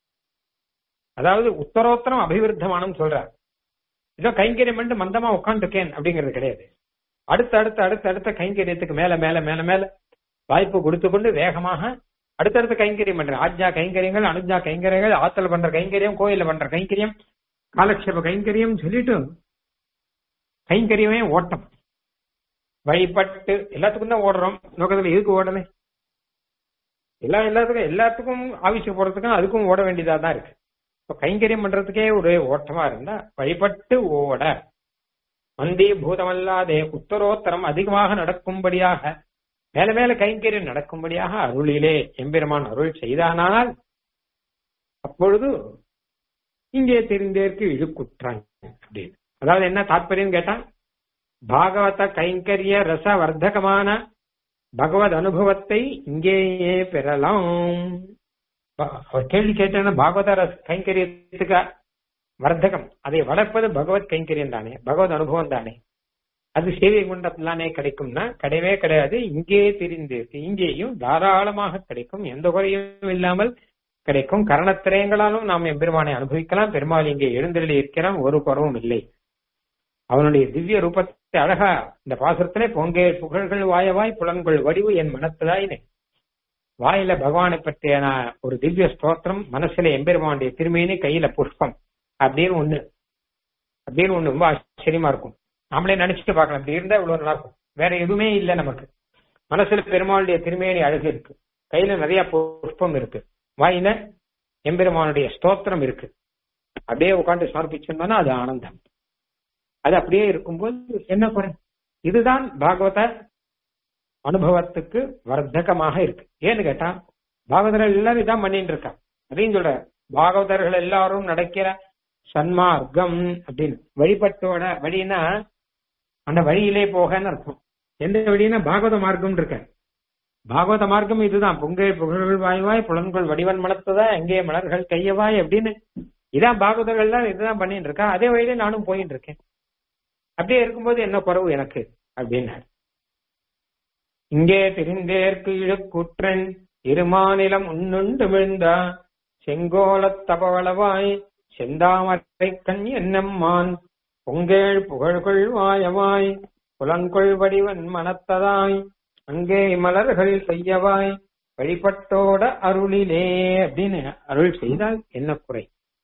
அதாவது உத்தரோத்தரம் அபிவிருத்தமானம் சொல்றார் இதோ கைங்கரியம் பண்ணிட்டு மந்தமா உட்காந்துருக்கேன் அப்படிங்கிறது கிடையாது அடுத்த அடுத்த அடுத்த அடுத்த கைங்கரியத்துக்கு மேல மேல மேல மேல வாய்ப்பு கொடுத்து கொண்டு வேகமாக அடுத்தடுத்த கைங்கரியம் பண்றேன் ஆஜ்யா கைங்கரியங்கள் அனுஜா கைங்கரியங்கள் ஆத்தல் பண்ற கைங்கரியம் கோயில பண்ற கைங்கரியம் காலக்ஷேப கைங்கரியம் சொல்லிட்டு கைங்கரியமே ஓட்டம் வழிபட்டு எல்லாத்துக்கும் தான் ஓடுறோம் நோக்கத்துல எதுக்கு ஓடலை எல்லா எல்லாத்துக்கும் எல்லாத்துக்கும் ஆபீஸுக்கு போறதுக்கும் அதுக்கும் ஓட வேண்டியதா தான் இருக்கு இப்ப கைங்கரியம் பண்றதுக்கே ஒரு ஓட்டமா இருந்தா வழிபட்டு ஓட மந்தி பூதமல்லாதே உத்தரோத்தரம் அதிகமாக நடக்கும்படியாக மேல மேல கைங்கரியம் நடக்கும்படியாக அருளிலே எம்பெருமான் அருள் செய்தானால் அப்பொழுது இங்கே தெரிந்தேற்கு இழுக்குற்றான் அப்படின்னு அதாவது என்ன தாற்பயம் கேட்டா பாகவத கைங்கரிய ரச வர்த்தகமான பகவத் அனுபவத்தை இங்கேயே பெறலாம் அவர் கேள்வி கேட்டேன்னா பாகவத ரச கைங்கரியத்துக்கு வர்த்தகம் அதை வளர்ப்பது பகவத் கைங்கரியம் தானே பகவத் அனுபவம் தானே அது சேவை குண்டத்திலானே கிடைக்கும்னா கிடையவே கிடையாது இங்கே தெரிந்திருக்கு இங்கேயும் தாராளமாக கிடைக்கும் எந்த குறையும் இல்லாமல் கிடைக்கும் கரணத்திரயங்களாலும் நாம் எம்பெருமானை அனுபவிக்கலாம் பெருமாள் இங்கே எழுந்தருளி இருக்கிறான் ஒரு குறவும் இல்லை அவனுடைய திவ்ய ரூபத்தை அழகா இந்த பாசுரத்திலே பொங்கே புகழ்கள் வாயவாய் புலன்கள் வடிவு என் மனத்திலாயினே வாயில பகவானை பற்றிய ஒரு திவ்ய ஸ்தோத்திரம் மனசுல எம்பெருமானுடைய திருமையினே கையில புஷ்பம் அப்படின்னு ஒண்ணு அப்படின்னு ஒண்ணு ரொம்ப ஆச்சரியமா இருக்கும் நாமளே நினைச்சிட்டு பார்க்கலாம் இப்படி இருந்தா இவ்வளவு நல்லா இருக்கும் வேற எதுவுமே இல்லை நமக்கு மனசுல பெருமாளுடைய திருமேனி அழகு இருக்கு கையில நிறைய புஷ்பம் இருக்கு வாயில எம்பெருமானுடைய ஸ்தோத்திரம் இருக்கு அப்படியே உட்காந்து சமர்ப்பிச்சிருந்தோம்னா அது ஆனந்தம் அது அப்படியே இருக்கும்போது என்ன குறை இதுதான் பாகவத அனுபவத்துக்கு வர்த்தகமாக இருக்கு ஏன்னு கேட்டா பாகவதர்கள் எல்லாரும் இதான் பண்ணிட்டு இருக்கா அதையும் சொல்ற பாகவதர்கள் எல்லாரும் நடக்கிற சன்மார்க்கம் அப்படின்னு வழிபட்டோட வழின்னா அந்த வழியிலே போகன்னு அர்த்தம் எந்த வழின்னா பாகவத மார்க்கம் இருக்க பாகவத மார்க்கம் இதுதான் பொங்கை புகழ்கள் வாய்வாய் புலன்கள் வடிவன் மலத்ததா எங்கே மலர்கள் கையவாய் அப்படின்னு இதான் பாகவதர்கள் தான் இதுதான் பண்ணிட்டு இருக்கா அதே வழியிலே நானும் போயிட்டு இருக்கேன் அப்படியே இருக்கும்போது என்ன குறவு எனக்கு அப்படின்னாரு இங்கே திரிந்தேற்கு இழுக்குற்றன் இருமாநிலம் உன்னுண்டு விழுந்தா செங்கோலத் தபவளவாய் செந்தாமரை கண் என்னம்மான் பொங்கேள் புகழ்கொள் வாயவாய் புலங்கொள் வடிவன் மனத்ததாய் அங்கே மலர்கள் செய்யவாய் வழிபட்டோட அருளிலே அப்படின்னு அருள் செய்தால் என்ன குறை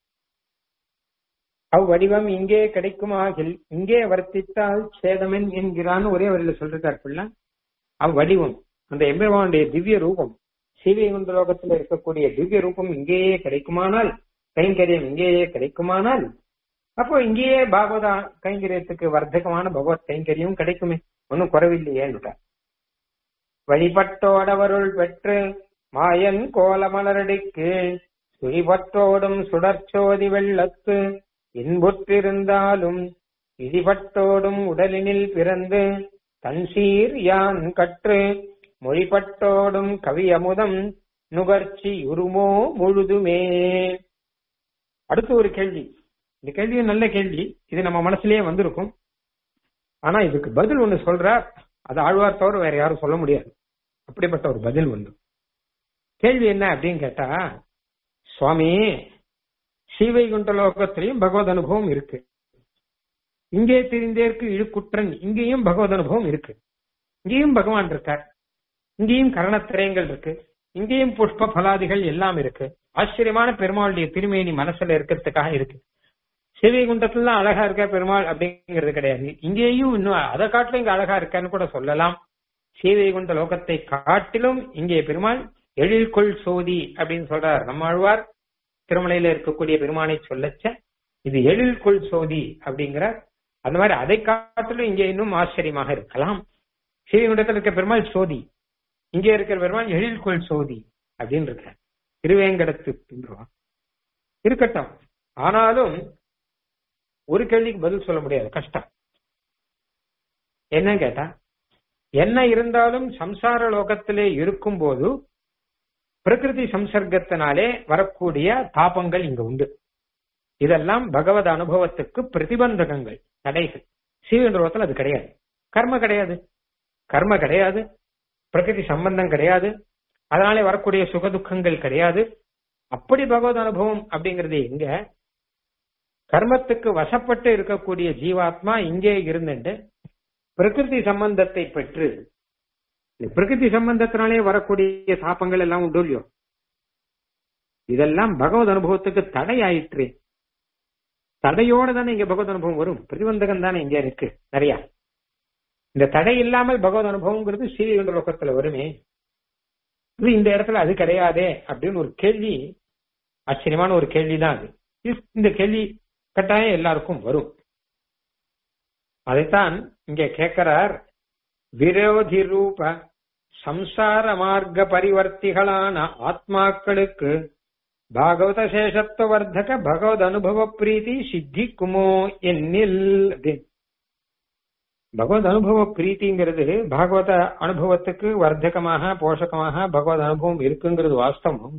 அவ்வடிவம் இங்கே கிடைக்குமாகில் இங்கே வர்த்தித்தால் சேதமென் என்கிறான்னு ஒரே வரையில சொல்றார் பிள்ளை அவ்வடிவம் அந்த எம்பெருமானுடைய திவ்ய ரூபம் சீவைகுண்ட லோகத்துல இருக்கக்கூடிய திவ்ய ரூபம் இங்கேயே கிடைக்குமானால் கைங்கரியம் இங்கேயே கிடைக்குமானால் அப்போ இங்கேயே பாகவத கைங்கரியத்துக்கு வர்த்தகமான பகவத் கைங்கரியம் கிடைக்குமே ஒன்னும் குறவில்லையேன்னு வழிபட்டோடவருள் பெற்று மாயன் கோலமலரடிக்கு சுழிபட்டோடும் சுடர்ச்சோதி வெள்ளத்து இன்புற்றிருந்தாலும் இடிபட்டோடும் உடலினில் பிறந்து தன்சீர் யான் கற்று மொழிபட்டோடும் கவியமுதம் நுகர்ச்சி உருமோ முழுதுமே அடுத்து ஒரு கேள்வி இந்த கேள்வி நல்ல கேள்வி இது நம்ம மனசுலயே வந்திருக்கும் ஆனா இதுக்கு பதில் ஒண்ணு சொல்றார் அது ஆழ்வார் தவிர வேற யாரும் சொல்ல முடியாது அப்படிப்பட்ட ஒரு பதில் ஒண்ணு கேள்வி என்ன அப்படின்னு கேட்டா சுவாமி ஸ்ரீவைகுண்ட லோகத்திலையும் பகவத் அனுபவம் இருக்கு இங்கே தெரிந்தேற்கு இழுக்குற்றன் இங்கேயும் பகவத் அனுபவம் இருக்கு இங்கேயும் பகவான் இருக்கார் இங்கேயும் கரணத்திரயங்கள் இருக்கு இங்கேயும் புஷ்ப பலாதிகள் எல்லாம் இருக்கு ஆச்சரியமான பெருமாளுடைய திருமேனி மனசுல இருக்கிறதுக்காக இருக்கு சிவைகுண்டத்துல அழகா இருக்க பெருமாள் அப்படிங்கிறது கிடையாது இங்கேயும் இன்னும் அதை காட்டிலும் இங்க அழகா இருக்கான்னு கூட சொல்லலாம் சீவைகுண்ட லோகத்தை காட்டிலும் இங்கே பெருமாள் எழில்கொள் சோதி அப்படின்னு சொல்றார் நம்ம ஆழ்வார் திருமலையில இருக்கக்கூடிய பெருமானை சொல்லச்ச இது எழில்கொள் சோதி அப்படிங்கிற அந்த மாதிரி அதை காட்டிலும் இங்கே இன்னும் ஆச்சரியமாக இருக்கலாம் ஸ்ரீகுண்டத்தில் இருக்க பெருமாள் சோதி இங்கே இருக்கிற பெருமாள் எழில்கொள் சோதி அப்படின்னு இருக்க திருவேங்கடத்து பின்றுவான் இருக்கட்டும் ஆனாலும் ஒரு கேள்விக்கு பதில் சொல்ல முடியாது கஷ்டம் என்ன கேட்டா என்ன இருந்தாலும் சம்சார லோகத்திலே இருக்கும் போது பிரகிருதி சம்சர்க்கத்தினாலே வரக்கூடிய தாபங்கள் இங்க உண்டு இதெல்லாம் பகவத் அனுபவத்துக்கு பிரதிபந்தகங்கள் தடைகள் சீவன்றத்தில் அது கிடையாது கர்ம கிடையாது கர்ம கிடையாது பிரகிருதி சம்பந்தம் கிடையாது அதனாலே வரக்கூடிய சுகதுக்கங்கள் கிடையாது அப்படி பகவத் அனுபவம் அப்படிங்கிறது எங்க கர்மத்துக்கு வசப்பட்டு இருக்கக்கூடிய ஜீவாத்மா இங்கே இருந்துட்டு பிரகிருதி சம்பந்தத்தை பெற்று பிரகிருதி சம்பந்தத்தினாலே வரக்கூடிய சாப்பங்கள் எல்லாம் உண்டு இல்லையோ இதெல்லாம் பகவத் அனுபவத்துக்கு தடை ஆயிற்று தடையோட தானே இங்க பகவத் அனுபவம் வரும் பிரதிபந்தகம் தானே இங்க இருக்கு நிறைய இந்த தடை இல்லாமல் பகவத் அனுபவம்ங்கிறது ஸ்ரீகண்ட லோகத்துல வருமே இது இந்த இடத்துல அது கிடையாதே அப்படின்னு ஒரு கேள்வி ஆச்சரியமான ஒரு கேள்விதான் அது இந்த கேள்வி கட்டாயம் எல்லாருக்கும் வரும் அதைத்தான் இங்க கேட்கிறார் விரோதி ரூப சம்சார மார்க்க பரிவர்த்திகளான ஆத்மாக்களுக்கு பாகவத சேஷத்துவ வர்த்தக பகவத் அனுபவ பிரீத்தி சித்திக்குமோ என்னில் பகவத் அனுபவ பிரீத்திங்கிறது பாகவத அனுபவத்துக்கு வர்த்தகமாக போஷகமாக பகவத் அனுபவம் இருக்குங்கிறது வாஸ்தவம்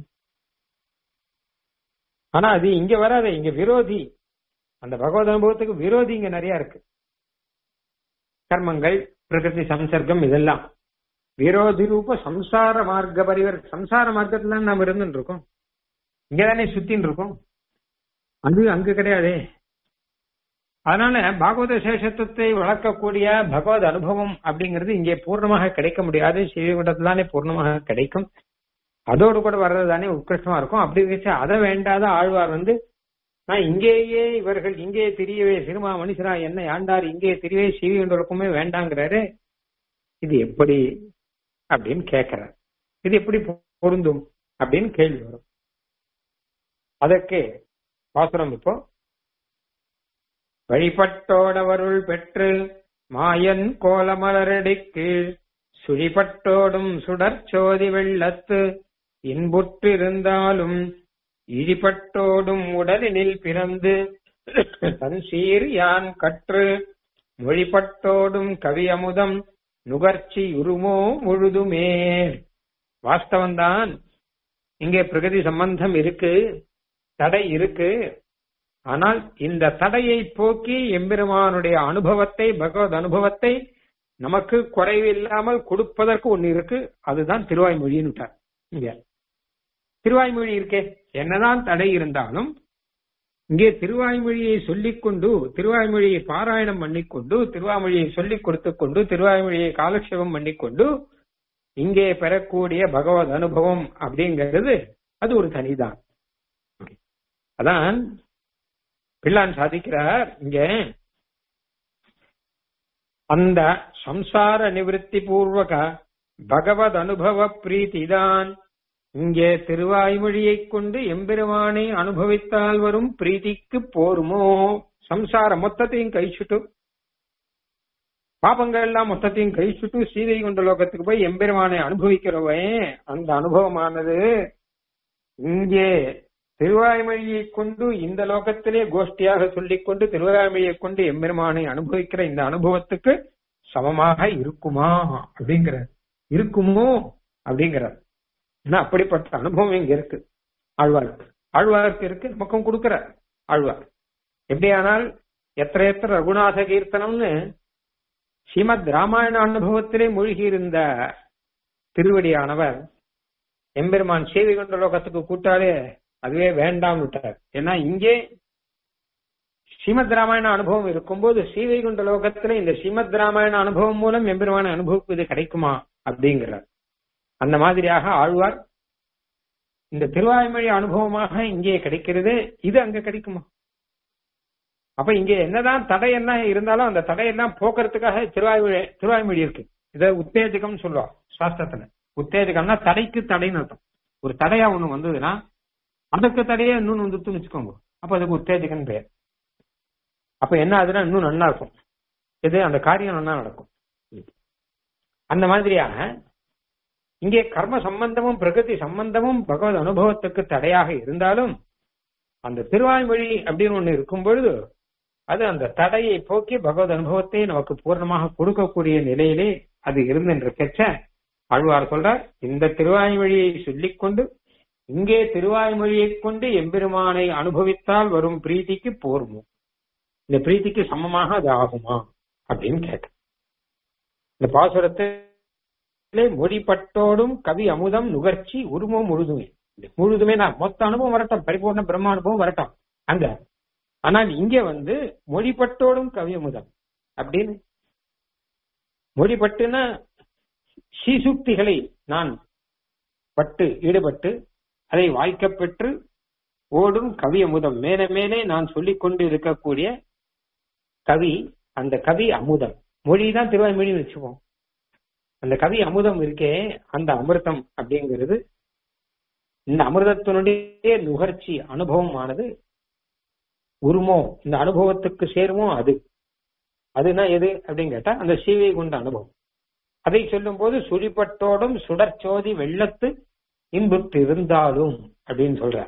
ஆனா அது இங்க வராது இங்க விரோதி அந்த பகவத் அனுபவத்துக்கு விரோதி இங்க நிறைய இருக்கு கர்மங்கள் பிரகிருதி சம்சர்க்கம் இதெல்லாம் விரோதி ரூப சம்சார மார்க்க பரிவர் சம்சார மார்க்கத்துல நாம இருந்துட்டு இருக்கோம் இங்கதானே சுத்தின்னு இருக்கோம் அது அங்க கிடையாதே அதனால பாகவத சேஷத்துவத்தை வளர்க்கக்கூடிய பகவத் அனுபவம் அப்படிங்கிறது இங்கே பூர்ணமாக கிடைக்க முடியாது ஸ்ரீகுண்டத்திலானே பூர்ணமாக கிடைக்கும் அதோடு கூட வர்றது தானே உத்கிருஷ்டமா இருக்கும் அப்படி வச்சு அதை வேண்டாத ஆழ்வார் வந்து நான் இங்கேயே இவர்கள் இங்கே தெரியவே சிறுமா மனுஷரா என்ன ஆண்டார் இங்கே தெரியவே ஸ்ரீகுண்டருக்குமே வேண்டாங்கிறாரு இது எப்படி அப்படின்னு கேட்கிறார் இது எப்படி பொருந்தும் அப்படின்னு கேள்வி வரும் அதற்கு பாசுரம் இப்போ வழிபட்டோடவருள் பெற்று மாயன் கோலமலரடிக்கு சுழிபட்டோடும் சுடற்சோதி வெள்ளத்து இன்புற்றிருந்தாலும் இடிபட்டோடும் உடலினில் பிறந்து தன் சீர் யான் கற்று மொழிபட்டோடும் கவியமுதம் நுகர்ச்சி உருமோ முழுதுமே வாஸ்தவம்தான் இங்கே பிரகதி சம்பந்தம் இருக்கு தடை இருக்கு ஆனால் இந்த தடையை போக்கி எம்பெருமானுடைய அனுபவத்தை பகவத் அனுபவத்தை நமக்கு குறைவு இல்லாமல் கொடுப்பதற்கு ஒண்ணு இருக்கு அதுதான் திருவாய்மொழின்னு விட்டார் இங்க திருவாய்மொழி இருக்கே என்னதான் தடை இருந்தாலும் இங்கே திருவாய்மொழியை சொல்லிக்கொண்டு திருவாய்மொழியை பாராயணம் பண்ணிக்கொண்டு திருவாய்மொழியை சொல்லிக் கொடுத்து கொண்டு திருவாய்மொழியை காலக்ஷேபம் பண்ணிக்கொண்டு இங்கே பெறக்கூடிய பகவத் அனுபவம் அப்படிங்கிறது அது ஒரு தனிதான் அதான் பிள்ளான் சாதிக்கிறார் இங்க அந்த சம்சார நிவிருத்தி பூர்வக பகவத் அனுபவ பிரீத்திதான் இங்கே திருவாய்மொழியைக் கொண்டு எம்பெருமானை அனுபவித்தால் வரும் பிரீத்திக்கு போருமோ சம்சார மொத்தத்தையும் கழிச்சுட்டு பாபங்கள் எல்லாம் மொத்தத்தையும் கழிச்சுட்டு சீதை கொண்ட லோகத்துக்கு போய் எம்பெருமானை அனுபவிக்கிறவன் அந்த அனுபவமானது இங்கே திருவாய்மொழியை கொண்டு இந்த லோகத்திலே கோஷ்டியாக சொல்லிக் கொண்டு திருவாய்மொழியை கொண்டு எம்பெருமானை அனுபவிக்கிற இந்த அனுபவத்துக்கு சமமாக இருக்குமா அப்படிங்கிற இருக்குமோ அப்படிங்கிறார் ஏன்னா அப்படிப்பட்ட அனுபவம் இங்க இருக்கு ஆழ்வாருக்கு ஆழ்வாருக்கு இருக்கு நமக்கும் கொடுக்கிற ஆழ்வார் எப்படியானால் எத்த எத்த ரகுநாத கீர்த்தனம்னு ஸ்ரீமத் ராமாயண அனுபவத்திலே மூழ்கி இருந்த திருவடியானவர் எம்பெருமான் சேவை கொண்ட லோகத்துக்கு கூட்டாலே அதுவே வேண்டாம் விட்டார் ஏன்னா இங்கே ஸ்ரீமத் ராமாயண அனுபவம் இருக்கும்போது சீவை கொண்ட லோகத்துல இந்த ஸ்ரீமத் ராமாயண அனுபவம் மூலம் எம்பெருமான அனுபவிப்பது கிடைக்குமா அப்படிங்கிறார் அந்த மாதிரியாக ஆழ்வார் இந்த திருவாய்மொழி அனுபவமாக இங்கே கிடைக்கிறது இது அங்க கிடைக்குமா அப்ப இங்க என்னதான் தடை என்ன இருந்தாலும் அந்த தடையெல்லாம் போக்குறதுக்காக திருவாய்மொழி திருவாய்மொழி இருக்கு இதை உத்தேஜகம் சொல்லுவா சாஸ்திரத்துல உத்தேஜகம்னா தடைக்கு தடைன்னு அர்த்தம் ஒரு தடையா ஒண்ணு வந்ததுன்னா அதுக்கு தடையே இன்னொன்னு வந்துட்டுன்னு வச்சுக்கோங்க அப்ப அதுக்கு உத்தேஜகன் பெயர் அப்ப என்ன ஆகுதுன்னா இன்னும் நல்லா இருக்கும் இது அந்த காரியம் நல்லா நடக்கும் அந்த மாதிரியாக இங்கே கர்ம சம்பந்தமும் பிரகதி சம்பந்தமும் பகவத் அனுபவத்துக்கு தடையாக இருந்தாலும் அந்த திருவாய்மொழி அப்படின்னு ஒண்ணு இருக்கும் பொழுது அது அந்த தடையை போக்கி பகவத் அனுபவத்தை நமக்கு பூர்ணமாக கொடுக்கக்கூடிய நிலையிலே அது இருந்துருக்கச்ச ஆழ்வார் சொல்றார் இந்த திருவாய்மொழியை சொல்லிக்கொண்டு இங்கே திருவாய்மொழியை கொண்டு எம்பெருமானை அனுபவித்தால் வரும் பிரீத்திக்கு போர்மோ இந்த பிரீத்திக்கு சமமாக அது ஆகுமா அப்படின்னு கேட்ட இந்த பாசுரத்திலே மொழிப்பட்டோடும் கவி அமுதம் நுகர்ச்சி உருவம் முழுதுமே முழுதுமே நான் மொத்த அனுபவம் வரட்டும் பரிபூர்ண பிரம்ம அனுபவம் வரட்டும் அங்க ஆனால் இங்க வந்து மொழிப்பட்டோடும் கவி அமுதம் அப்படின்னு மொழிப்பட்டுனா சீசுக்திகளை நான் பட்டு ஈடுபட்டு அதை வாய்க்கப் பெற்று ஓடும் கவி அமுதம் மேலே மேலே நான் சொல்லிக் கொண்டு இருக்கக்கூடிய கவி அந்த கவி அமுதம் மொழிதான் திருவாய்மொழி வச்சுப்போம் அந்த கவி அமுதம் இருக்கே அந்த அமிர்தம் அப்படிங்கிறது இந்த அமிர்தத்தினுடைய நுகர்ச்சி அனுபவமானது உருமோ இந்த அனுபவத்துக்கு சேருமோ அது அதுனா எது அப்படின்னு கேட்டா அந்த சீவை கொண்ட அனுபவம் அதை சொல்லும் போது சுழிப்பட்டோடும் சுடற்சோதி வெள்ளத்து இன்புற்று இருந்தாலும் அப்படின்னு சொல்ற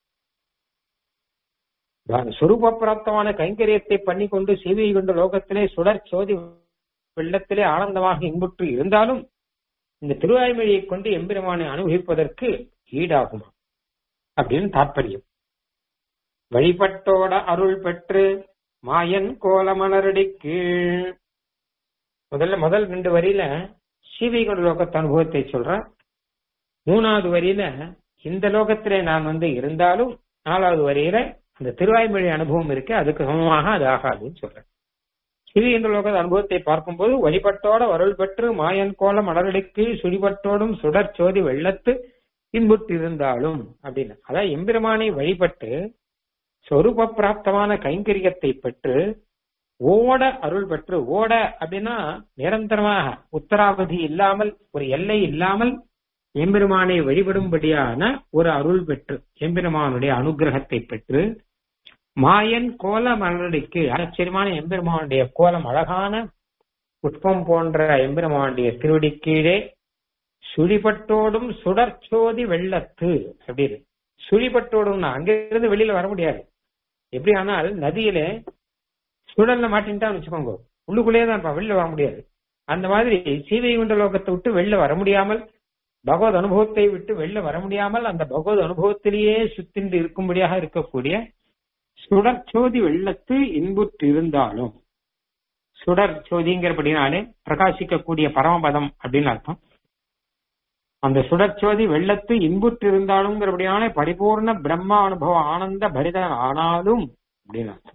சொரூப பிராப்தமான கைங்கரியத்தை பண்ணி கொண்டு சேவை கொண்ட லோகத்திலே சுடர் சோதி வெள்ளத்திலே ஆனந்தமாக இன்புற்று இருந்தாலும் இந்த திருவாய்மொழியை கொண்டு எம்பெருமானை அனுபவிப்பதற்கு ஈடாகுமா அப்படின்னு தாற்பயம் வழிபட்டோட அருள் பெற்று மாயன் கோலமலரடி கீழ் முதல்ல முதல் ரெண்டு வரியில சீவைகுண்ட லோகத்து அனுபவத்தை சொல்ற மூணாவது வரியில இந்த லோகத்திலே நான் வந்து இருந்தாலும் நாலாவது வரியில அந்த திருவாய்மொழி அனுபவம் இருக்கு அதுக்கு சமமாக அது ஆகாதுன்னு சொல்றேன் சிறிய லோக அனுபவத்தை பார்க்கும்போது வழிபட்டோட அருள் பெற்று மாயன் கோலம் அடரடிக்கு சுழிபட்டோடும் சுடர் சோதி வெள்ளத்து இன்புற்று இருந்தாலும் அப்படின்னு அதான் எம்பெருமானை வழிபட்டு சொரூப பிராப்தமான கைங்கரியத்தை பெற்று ஓட அருள் பெற்று ஓட அப்படின்னா நிரந்தரமாக உத்தராவதி இல்லாமல் ஒரு எல்லை இல்லாமல் எம்பெருமானை வழிபடும்படியான ஒரு அருள் பெற்று எம்பெருமானுடைய அனுகிரகத்தை பெற்று மாயன் கோல மலரடிக்கு ஆச்சரியமான எம்பெருமானுடைய கோலம் அழகான புஷ்பம் போன்ற எம்பெருமானுடைய திருவடி கீழே சுழிபட்டோடும் சுடற்சோதி வெள்ளத்து அப்படின்னு சுழிபட்டோடும் அங்கிருந்து வெளியில வர முடியாது எப்படி ஆனால் நதியில சுழல்ல மாட்டின்ட்டான்னு வச்சுக்கோங்க உள்ளுக்குள்ளேயே தான் இருப்பான் வெளியில வர முடியாது அந்த மாதிரி சீதை குண்ட லோகத்தை விட்டு வெளில வர முடியாமல் பகவத் அனுபவத்தை விட்டு வெளில வர முடியாமல் அந்த பகவத் அனுபவத்திலேயே சுத்தின்று இருக்கும்படியாக இருக்கக்கூடிய சுடற்சோதி வெள்ளத்து இன்புற்று இருந்தாலும் சுடர் சோதிங்கிறபடினாலே பிரகாசிக்கக்கூடிய பரமபதம் அப்படின்னு அர்த்தம் அந்த சுடற்சோதி வெள்ளத்து இன்புற்று இருந்தாலும்ங்கிறபடினாலே பரிபூர்ண பிரம்ம அனுபவ ஆனந்த பரிதன் ஆனாலும் அப்படின்னு அர்த்தம்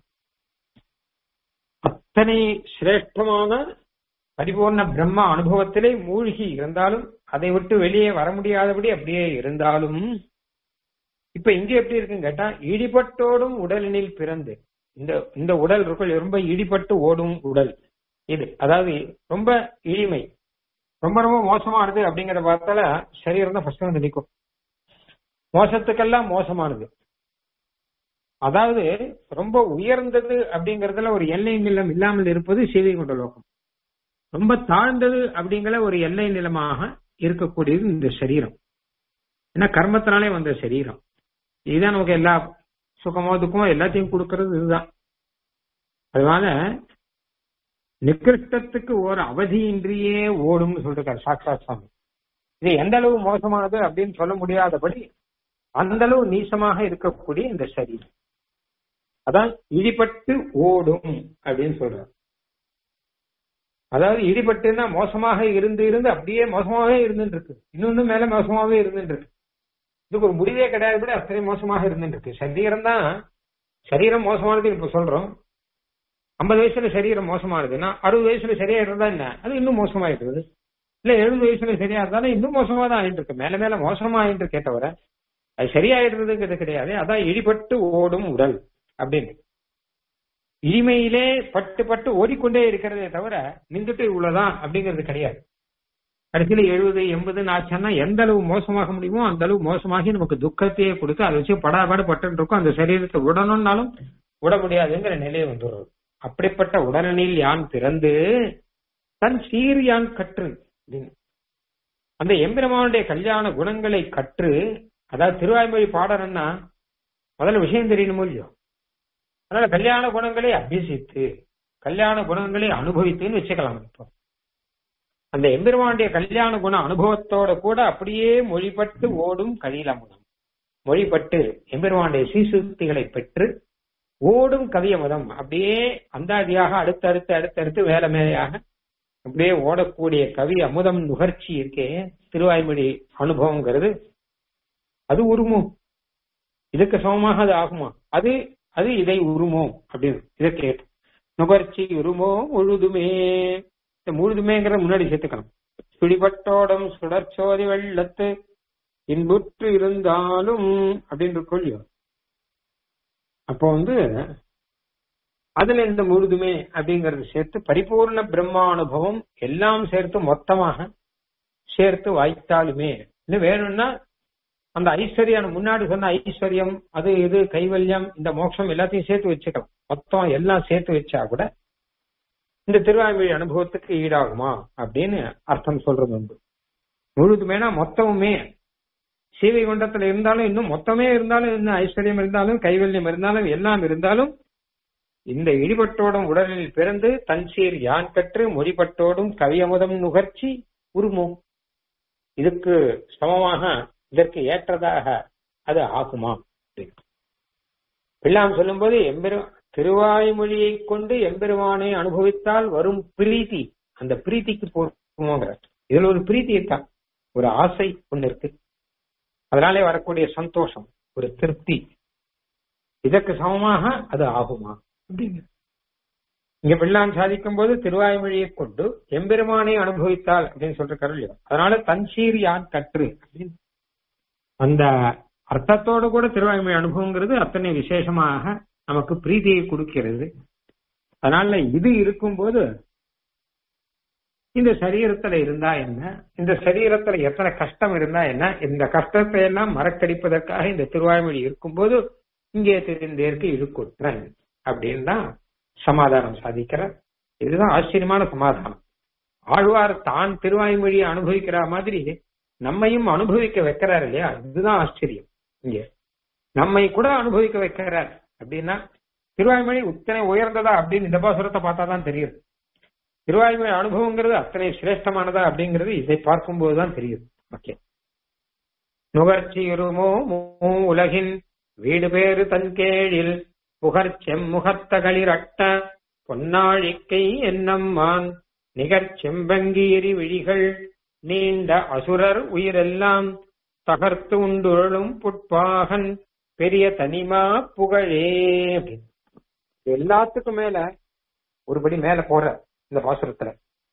அத்தனை சிரேஷ்டமான பரிபூர்ண பிரம்ம அனுபவத்திலே மூழ்கி இருந்தாலும் அதை விட்டு வெளியே வர முடியாதபடி அப்படியே இருந்தாலும் இப்ப இங்க எப்படி இருக்குன்னு கேட்டா இடிபட்டோடும் உடலினில் பிறந்து இந்த இந்த உடல் இருக்கும் ரொம்ப இடிபட்டு ஓடும் உடல் இது அதாவது ரொம்ப இழிமை ரொம்ப ரொம்ப மோசமானது அப்படிங்கறத பார்த்தால சரீரம் தான் ஃபர்ஸ்ட் வந்து நிற்கும் மோசத்துக்கெல்லாம் மோசமானது அதாவது ரொம்ப உயர்ந்தது அப்படிங்கறதுல ஒரு எல்லை நிலம் இல்லாமல் இருப்பது சீவை கொண்ட லோகம் ரொம்ப தாழ்ந்தது அப்படிங்கிற ஒரு எல்லை நிலமாக இருக்கக்கூடியது இந்த சரீரம் ஏன்னா கர்மத்தினாலே வந்த சரீரம் இதுதான் நமக்கு எல்லா சுகமோ துக்கமோ எல்லாத்தையும் கொடுக்கறது இதுதான் அதனால நிகிருஷ்டத்துக்கு ஒரு அவதியின்றியே ஓடும்னு சொல்லிருக்காரு சாக்ஷாத் சுவாமி இது எந்த அளவு மோசமானது அப்படின்னு சொல்ல முடியாதபடி அந்த அளவு நீசமாக இருக்கக்கூடிய இந்த சரீரம் அதான் இடிபட்டு ஓடும் அப்படின்னு சொல்றாரு அதாவது இடிபட்டுன்னா மோசமாக இருந்து இருந்து அப்படியே மோசமாவே இருந்துட்டு இருக்கு இன்னொன்னு மேல மோசமாவே இருந்துட்டு இருக்கு இதுக்கு ஒரு முடிவே கிடையாது கூட அத்தனை மோசமாக இருந்துட்டு இருக்கு சரீரம் தான் சரீரம் மோசமானது இப்ப சொல்றோம் ஐம்பது வயசுல சரீரம் மோசமானதுன்னா அறுபது வயசுல சரியா இருந்தா என்ன அது இன்னும் மோசமாயிடுது இல்ல எழுபது வயசுல சரியா இருந்தாலும் இன்னும் மோசமா தான் ஆயிட்டு இருக்கு மேல மேல மோசமா ஆயிட்டு இருக்கே தவிர அது சரியாயிடுறதுங்கிறது கிடையாது அதான் இடிபட்டு ஓடும் உடல் அப்படின்னு இனிமையிலே பட்டு பட்டு ஓடிக்கொண்டே இருக்கிறதே தவிர நின்றுட்டு இவ்வளவுதான் அப்படிங்கிறது கிடையாது கடைசியில எழுபது எண்பது ஆச்சுன்னா எந்த அளவு மோசமாக முடியுமோ அந்த அளவு மோசமாகி நமக்கு துக்கத்தையே கொடுத்து அதை வச்சு படாபாடு பட்டு இருக்கும் அந்த சரீரத்தை விடணும்னாலும் விட முடியாதுங்கிற நிலையை வந்துடுறது அப்படிப்பட்ட உடலனில் யான் பிறந்து தன் சீர் யான் கற்று அப்படின்னு. அந்த எம்பெருமானுடைய கல்யாண குணங்களை கற்று அதாவது திருவாய்மொழி பாடறன்னா முதல்ல விஷயம் தெரியணுமோ இல்லையோ அதனால கல்யாண குணங்களை அபியசித்து கல்யாண குணங்களை அனுபவித்துன்னு வச்சுக்கலாம் இப்போ அந்த எம்பெருமானுடைய கல்யாண குண அனுபவத்தோட கூட அப்படியே மொழிபட்டு ஓடும் கலிலமுதம் மொழிபட்டு எம்பெருமானுடைய சீசுக்திகளை பெற்று ஓடும் கவியமதம் அப்படியே அந்தாதியாக அடுத்தடுத்து அடுத்தடுத்து வேற மேலையாக அப்படியே ஓடக்கூடிய கவி அமுதம் நுகர்ச்சி இருக்கே திருவாய்மொழி அனுபவங்கிறது அது உருமோ இதுக்கு சமமாக அது ஆகுமா அது அது இதை உருமோ அப்படின்னு இதை கேட்டு நுகர்ச்சி உருமோ முழுதுமே இந்த முழுதுமேங்கிறத முன்னாடி சேர்த்துக்கணும் பிடிபட்டோடம் சுடற்சோதி வெள்ளத்து இன்புற்று இருந்தாலும் அப்படின்னு கொள்ளியோ அப்போ வந்து அதுல இந்த முழுதுமே அப்படிங்கறது சேர்த்து பரிபூர்ண பிரம்மானுபவம் எல்லாம் சேர்த்து மொத்தமாக சேர்த்து வாய்த்தாலுமே இன்னும் வேணும்னா அந்த ஐஸ்வர்யம் முன்னாடி சொன்ன ஐஸ்வர்யம் அது இது கைவல்யம் இந்த மோட்சம் எல்லாத்தையும் சேர்த்து வச்சுக்கலாம் மொத்தம் எல்லாம் சேர்த்து வச்சா கூட இந்த திருவாய்மொழி அனுபவத்துக்கு ஈடாகுமா அப்படின்னு அர்த்தம் சொல்றது உண்டு முழுதுமேனா மொத்தமுமே சீவை குண்டத்துல இருந்தாலும் இன்னும் மொத்தமே இருந்தாலும் இன்னும் ஐஸ்வர்யம் இருந்தாலும் கைவல்யம் இருந்தாலும் எல்லாம் இருந்தாலும் இந்த இடிபட்டோடும் உடலில் பிறந்து தன்சீர் யான் கற்று மொழிபட்டோடும் கவியமுதம் நுகர்ச்சி உருமும் இதுக்கு சமமாக இதற்கு ஏற்றதாக அது ஆகுமா பிள்ளாம் சொல்லும்போது எம்பெரு திருவாய்மொழியை கொண்டு எம்பெருமானை அனுபவித்தால் வரும் பிரீத்தி அந்த பிரீத்திக்கு போகுமோங்கிற இதுல ஒரு பிரீத்தி இருக்கா ஒரு ஆசை ஒண்ணு இருக்கு அதனாலே வரக்கூடிய சந்தோஷம் ஒரு திருப்தி இதற்கு சமமாக அது ஆகுமா அப்படிங்க இங்க பிள்ளான் சாதிக்கும் போது திருவாய்மொழியை கொண்டு எம்பெருமானை அனுபவித்தால் அப்படின்னு சொல்ற கருள் அதனால தன்சீர் யான் கற்று அப்படின்னு அந்த அர்த்தத்தோடு கூட திருவாய்மொழி அனுபவங்கிறது அத்தனை விசேஷமாக நமக்கு பிரீதியை கொடுக்கிறது அதனால இது இருக்கும்போது இந்த சரீரத்துல இருந்தா என்ன இந்த சரீரத்துல எத்தனை கஷ்டம் இருந்தா என்ன இந்த கஷ்டத்தை எல்லாம் மறக்கடிப்பதற்காக இந்த திருவாய்மொழி இருக்கும்போது இங்கே தெரிந்தேற்கு இருக்குற்றன் அப்படின்னு தான் சமாதானம் சாதிக்கிறார் இதுதான் ஆச்சரியமான சமாதானம் ஆழ்வார் தான் திருவாய்மொழியை அனுபவிக்கிற மாதிரி நம்மையும் அனுபவிக்க வைக்கிறார் இல்லையா இதுதான் ஆச்சரியம் இங்க நம்மை கூட அனுபவிக்க வைக்கிறார் அப்படின்னா திருவாய்மொழி உத்தனை உயர்ந்ததா அப்படின்னு இந்த பாசுரத்தை பார்த்தா தான் தெரியுது திருவாய்மொழி அனுபவங்கிறது அத்தனை சிரேஷ்டமானதா அப்படிங்கிறது இதை பார்க்கும்போதுதான் தெரியுது ஓகே நுகர்ச்சி இருமோ உலகின் வீடு பேறு தன் கேழில் புகர் செம்முகத்தகளிரட்ட பொன்னாழிக்கை என்னம்மான் நிகர் செம்பங்கீரி விழிகள் நீண்ட அசுரர் உயிரெல்லாம் தகர்த்து உண்டுழலும் புட்பாகன் பெரிய தனிமா புகழே அப்படின்னு. எல்லாத்துக்கும் மேல ஒருபடி மேல போற இந்த பாசுரத்துல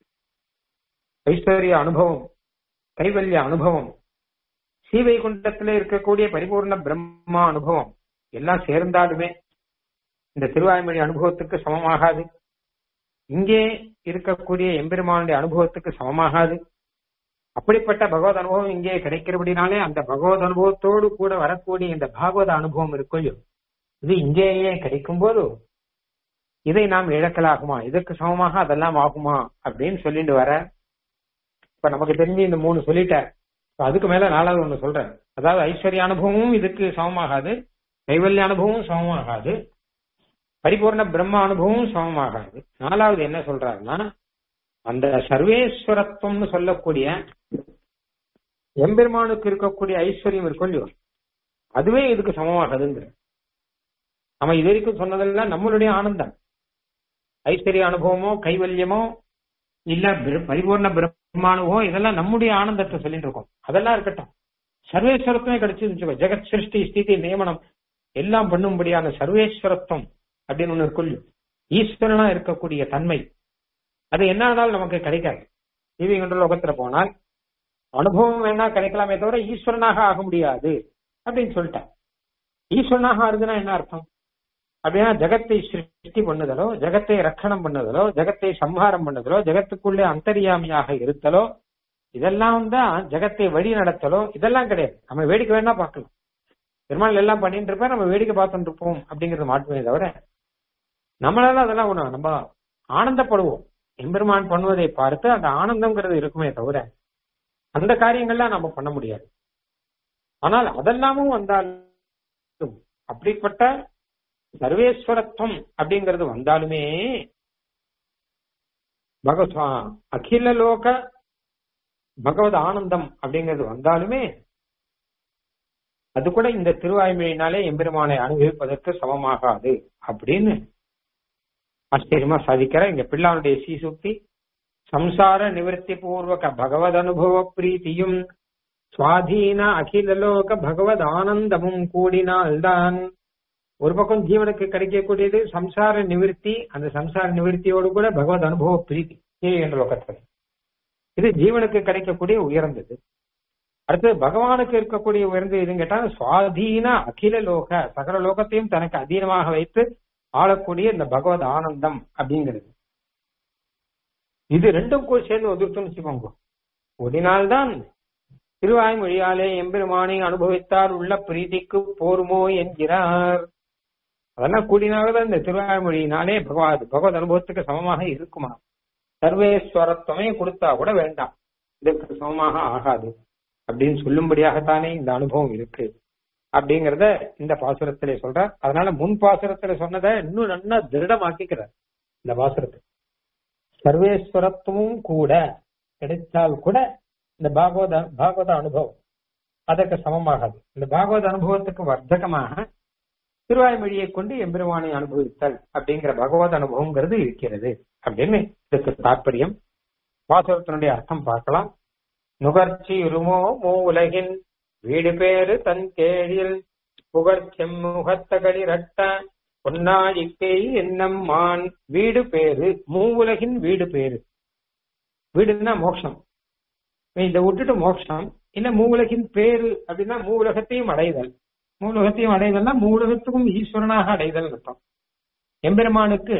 ஐஸ்வர்ய அனுபவம் கைவல்ய அனுபவம் சீவைகுண்டத்துல இருக்கக்கூடிய பரிபூர்ண பிரம்மா அனுபவம் எல்லாம் சேர்ந்தாலுமே இந்த திருவாய்மொழி அனுபவத்துக்கு சமமாகாது இங்கே இருக்கக்கூடிய எம்பெருமானுடைய அனுபவத்துக்கு சமமாகாது அப்படிப்பட்ட பகவத் அனுபவம் இங்கே கிடைக்கிறபடினாலே அந்த பகவத் அனுபவத்தோடு கூட வரக்கூடிய இந்த பாகவத அனுபவம் இருக்குல்லையோ இது இங்கேயே கிடைக்கும் போது இதை நாம் இழக்கலாகுமா இதற்கு சமமாக அதெல்லாம் ஆகுமா அப்படின்னு சொல்லிட்டு வர இப்ப நமக்கு தெரிஞ்சு இந்த மூணு சொல்லிட்டேன் இப்ப அதுக்கு மேல நாலாவது ஒண்ணு சொல்றேன் அதாவது ஐஸ்வர்ய அனுபவமும் இதுக்கு சமமாகாது கைவல்ய அனுபவமும் சமமாகாது பரிபூர்ண பிரம்ம அனுபவமும் சமமாகாது நாலாவது என்ன சொல்றாருன்னா அந்த சர்வேஸ்வரத்துவம்னு சொல்லக்கூடிய எம்பெருமானுக்கு இருக்கக்கூடிய ஐஸ்வர்யம் இருக்கும் இல்லையோ அதுவே இதுக்கு சமமாகாதுங்கிற நம்ம இது வரைக்கும் சொன்னதெல்லாம் நம்மளுடைய ஆனந்தம் ஐஸ்வர்ய அனுபவமோ கைவல்யமோ இல்ல பிர- பரிபூர்ண பிரம்மானுபவம் இதெல்லாம் நம்முடைய ஆனந்தத்தை சொல்லிட்டு இருக்கோம் அதெல்லாம் இருக்கட்டும் சர்வேஸ்வரத்துவமே கிடைச்சிருந்துச்சு ஜெகத் சிருஷ்டி ஸ்திதி நியமனம் எல்லாம் பண்ணும்படியான சர்வேஸ்வரத்துவம் அப்படின்னு ஒண்ணு இருக்கும் இல்லையோ? ஈஸ்வரனா இருக்கக்கூடிய தன்மை அது என்ன ஆனாலும் நமக்கு கிடைக்காது ஜீவிகண்ட லோகத்துல போனால் அனுபவம் வேணா கிடைக்கலாமே தவிர ஈஸ்வரனாக ஆக முடியாது அப்படின்னு சொல்லிட்டேன் ஈஸ்வரனாக ஆகுதுன்னா என்ன அர்த்தம் அப்படின்னா ஜெகத்தை சிருஷ்டி பண்ணுதலோ ஜெகத்தை ரக்கணம் பண்ணுதலோ ஜெகத்தை சம்ஹாரம் பண்ணுதலோ ஜெகத்துக்குள்ளே அந்தரியாமியாக இருத்தலோ இதெல்லாம் தான் ஜெகத்தை வழி நடத்தலோ இதெல்லாம் கிடையாது நம்ம வேடிக்கை வேணா பார்க்கலாம் பெருமாள் எல்லாம் பண்ணிட்டு இருப்பேன் நம்ம வேடிக்கை பார்த்துட்டு இருப்போம் அப்படிங்கறது மாட்டுமே தவிர நம்மளால அதெல்லாம் ஒண்ணு நம்ம ஆனந்தப்படுவோம் எம்பெருமான் பண்ணுவதை பார்த்து அந்த ஆனந்தம்ங்கிறது இருக்குமே தவிர அந்த காரியங்கள்லாம் நம்ம பண்ண முடியாது ஆனால் அதெல்லாமும் வந்தாலும் அப்படிப்பட்ட சர்வேஸ்வரத்துவம் அப்படிங்கிறது வந்தாலுமே பகவத் அகில லோக பகவத் ஆனந்தம் அப்படிங்கிறது வந்தாலுமே அது கூட இந்த திருவாய்மொழியினாலே எம்பெருமானை அனுபவிப்பதற்கு சமமாகாது அப்படின்னு ஆச்சரியமா சாதிக்கிற இங்க பிள்ளானுடைய சீசுக்தி சம்சார நிவர்த்தி பூர்வக பகவத் அனுபவ பிரீத்தியும் சுவாதீன அகிலலோக பகவத் ஆனந்தமும் கூடினால்தான் ஒரு பக்கம் ஜீவனுக்கு கிடைக்கக்கூடியது சம்சார நிவர்த்தி அந்த சம்சார நிவர்த்தியோடு கூட பகவத் அனுபவ பிரீத்தி என்ற லோகத்தில் இது ஜீவனுக்கு கிடைக்கக்கூடிய உயர்ந்தது அடுத்து பகவானுக்கு இருக்கக்கூடிய உயர்ந்தது எதுன்னு கேட்டா சுவாதீன அகில லோக சகல லோகத்தையும் தனக்கு அதீனமாக வைத்து ஆளக்கூடிய இந்த பகவத் ஆனந்தம் அப்படிங்கிறது இது ரெண்டும் கூட சேர்ந்து ஒதுர்த்துன்னு வச்சுக்கோங்க ஒடினால்தான் திருவாய்மொழியாலே எம்பெருமானை அனுபவித்தார் உள்ள பிரீதிக்கு போருமோ என்கிறார் அதெல்லாம் கூடினால்தான் இந்த திருவாய்மொழியினாலே பகவத் பகவத் அனுபவத்துக்கு சமமாக இருக்குமா சர்வேஸ்வரத்துவமே கொடுத்தா கூட வேண்டாம் இதற்கு சமமாக ஆகாது அப்படின்னு சொல்லும்படியாகத்தானே இந்த அனுபவம் இருக்கு அப்படிங்கறத இந்த பாசுரத்திலே சொல்றார் அதனால முன் பாசுரத்துல சொன்னதை இன்னும் நல்லா திருடமாக்கிக்கிறார் இந்த பாசுரத்தை சர்வேஸ்வரத்துவமும் கூட கிடைத்தால் கூட இந்த பாகவத பாகவத அனுபவம் அதற்கு சமமாகாது இந்த பாகவத அனுபவத்துக்கு வர்த்தகமாக திருவாய்மொழியை கொண்டு எம்பெருமானை அனுபவித்தல் அப்படிங்கிற பகவத் அனுபவங்கிறது இருக்கிறது அப்படின்னு இதுக்கு தாற்பயம் பாசுரத்தினுடைய அர்த்தம் பார்க்கலாம் நுகர்ச்சி இருமோ மூ உலகின் வீடு பேரு தன் கேழில் புகழ்ச்செம் முகத்தகளிரட்ட பொன்னாழிக்கை என்னம் மான் வீடு பேரு மூ உலகின் வீடு பேரு வீடுன்னா மோட்சம் இதை விட்டுட்டு மோட்சம் இல்ல மூவுலகின் பேரு அப்படின்னா மூவுலகத்தையும் அடைதல் மூவுலகத்தையும் அடைதல்னா மூவுலகத்துக்கும் ஈஸ்வரனாக அடைதல் அர்த்தம் எம்பெருமானுக்கு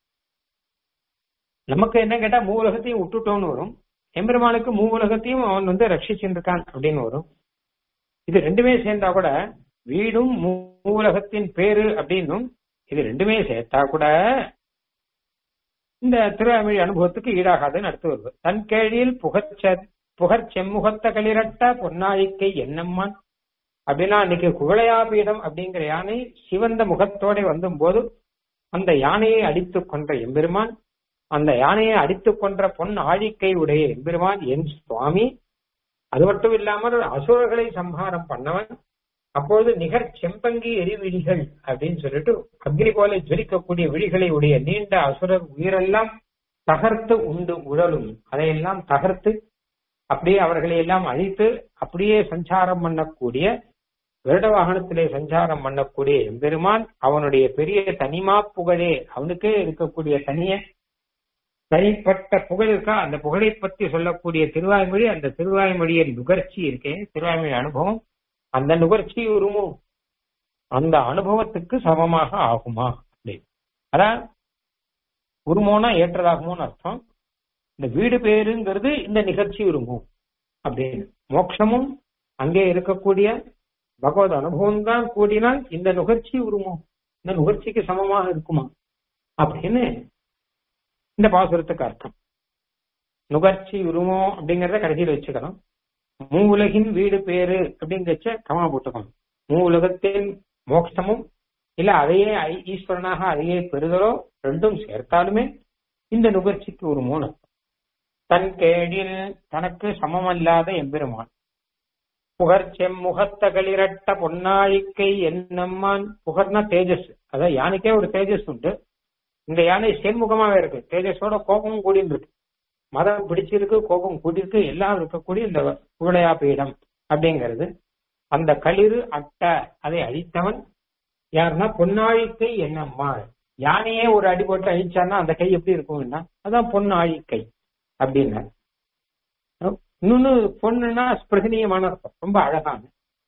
நமக்கு என்ன கேட்டா மூவுலகத்தையும் விட்டுட்டோம்னு வரும் எம்பெருமானுக்கு மூவுலகத்தையும் அவன் வந்து ரட்சிச்சுட்டு இருக்கான் அப்படின்னு வரும் இது ரெண்டுமே சேர்ந்தா கூட வீடும் மூவுலகத்தின் பேரு அப்படின்னும் இது ரெண்டுமே சேர்த்தா கூட இந்த திருவாமொழி அனுபவத்துக்கு ஈடாகாதுன்னு அடுத்து வருவது தன் கேழியில் புகச்ச புகழ் செம்முகத்த களிரட்ட பொன்னாழிக்கை என்னம்மான் அப்படின்னா அன்னைக்கு குவளையாபீடம் அப்படிங்கிற யானை சிவந்த முகத்தோட வந்தும் போது அந்த யானையை அடித்துக் கொன்ற எம்பெருமான் அந்த யானையை அடித்துக் கொன்ற பொன் ஆழிக்கை உடைய எம்பெருமான் என் சுவாமி அது மட்டும் இல்லாமல் அசுரர்களை சம்ஹாரம் பண்ணவன் அப்பொழுது நிகர் செம்பங்கி எரிவிழிகள் அப்படின்னு சொல்லிட்டு அக்னி போல ஜொலிக்கக்கூடிய விழிகளை உடைய நீண்ட அசுரர் உயிரெல்லாம் தகர்த்து உண்டு உழலும் அதையெல்லாம் தகர்த்து அப்படியே அவர்களை எல்லாம் அழித்து அப்படியே சஞ்சாரம் பண்ணக்கூடிய வருட வாகனத்திலே சஞ்சாரம் பண்ணக்கூடிய எம்பெருமான் அவனுடைய பெரிய தனிமா புகழே அவனுக்கே இருக்கக்கூடிய தனிய தனிப்பட்ட புகழ் இருக்கா அந்த புகழை பற்றி சொல்லக்கூடிய திருவாய்மொழி அந்த திருவாய்மொழியின் நுகர்ச்சி இருக்கேன் திருவாய்மொழி அனுபவம் அந்த நுகர்ச்சி உருமோ அந்த அனுபவத்துக்கு சமமாக ஆகுமா அப்படின்னு அதான் உருமோனா ஏற்றதாகுமோன்னு அர்த்தம் இந்த வீடு பேருங்கிறது இந்த நிகழ்ச்சி உருமும் அப்படின்னு மோட்சமும் அங்கே இருக்கக்கூடிய பகவத் அனுபவம் தான் கூடினால் இந்த நுகர்ச்சி உருமோ இந்த நுகர்ச்சிக்கு சமமாக இருக்குமா அப்படின்னு இந்த பாசுரத்துக்கு அர்த்தம் நுகர்ச்சி உருமோ அப்படிங்கறத கடைசியில் வச்சுக்கணும் மூ உலகின் வீடு பேரு அப்படிங்கிறச்ச கமா போட்டுக்கணும் மூ உலகத்தின் மோட்சமும் இல்ல அதையே ஐ- ஈஸ்வரனாக அதையே பெறுதலோ ரெண்டும் சேர்த்தாலுமே இந்த நுகர்ச்சிக்கு ஒரு மூணு தன் கேடில் தனக்கு சமமல்லாத எம்பெருமான் புகர் செம்முகத்தகளிரட்ட பொன்னாழிக்கை என்னம்மான் புகர்னா தேஜஸ் அதான் யானைக்கே ஒரு தேஜஸ் உண்டு இந்த யானை செம்முகமாவே இருக்கு தேஜஸோட கோபமும் கூடின்னு இருக்கு மதம் பிடிச்சிருக்கு கோபம் கூடியிருக்கு எல்லாம் இருக்கக்கூடிய இந்த புகழையா பீடம் அப்படிங்கிறது அந்த களிறு அட்ட அதை அழித்தவன் யாருன்னா பொன்னாழிக்கை என்னம்மா யானையே ஒரு அடி போட்டு அழிச்சான்னா அந்த கை எப்படி இருக்கும்னா அதான் பொன்னாழிக்கை அப்படின்னா இன்னொன்னு பொண்ணுன்னா ஸ்பிருகனீயமான அர்த்தம் ரொம்ப அழகான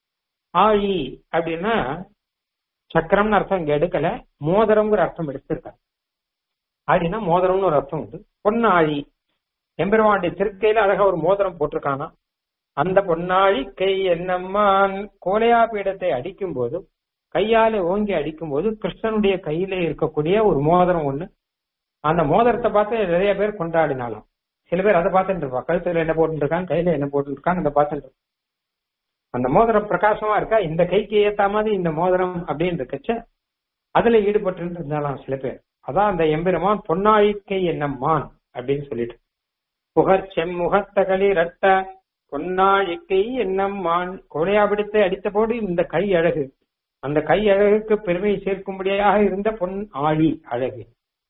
ஆழி அப்படின்னா சக்கரம்னு அர்த்தம் இங்க எடுக்கல மோதிரம்ங்கிற அர்த்தம் எடுத்திருக்காங்க ஆழினா மோதிரம்னு ஒரு அர்த்தம் உண்டு பொண்ணு ஆழி எம்பெருமானுடைய திருக்கையில அழகா ஒரு மோதிரம் போட்டிருக்கானா அந்த பொன்னாழி கை என்னம்மான் கோலையா பீடத்தை அடிக்கும் போது கையால ஓங்கி அடிக்கும் போது கிருஷ்ணனுடைய கையில இருக்கக்கூடிய ஒரு மோதிரம் ஒண்ணு அந்த மோதிரத்தை பார்த்து நிறைய பேர் கொண்டாடினாலும் சில பேர் அதை பார்த்துட்டு இருப்பா கழுத்துல என்ன போட்டுட்டு இருக்கான் கையில என்ன போட்டுட்டு இருக்கான் அதை பார்த்துட்டு இருப்பான். அந்த மோதிரம் பிரகாசமா இருக்கா இந்த கைக்கு ஏத்த மாதிரி இந்த மோதிரம் அப்படின்னு இருக்கச்ச அதுல ஈடுபட்டு இருந்தாலும் சில பேர் அதான் அந்த எம்பெருமான் பொன்னாழிக்கை என்னம்மான் அப்படின்னு சொல்லிட்டு புகர் செம்முகத்தகளி ரட்ட பொன்னாழிக்கை என்னம்மான் கொலையா பிடித்து அடித்த போது இந்த கை அழகு அந்த கை அழகுக்கு பெருமை சேர்க்கும்படியாக இருந்த பொன் ஆழி அழகு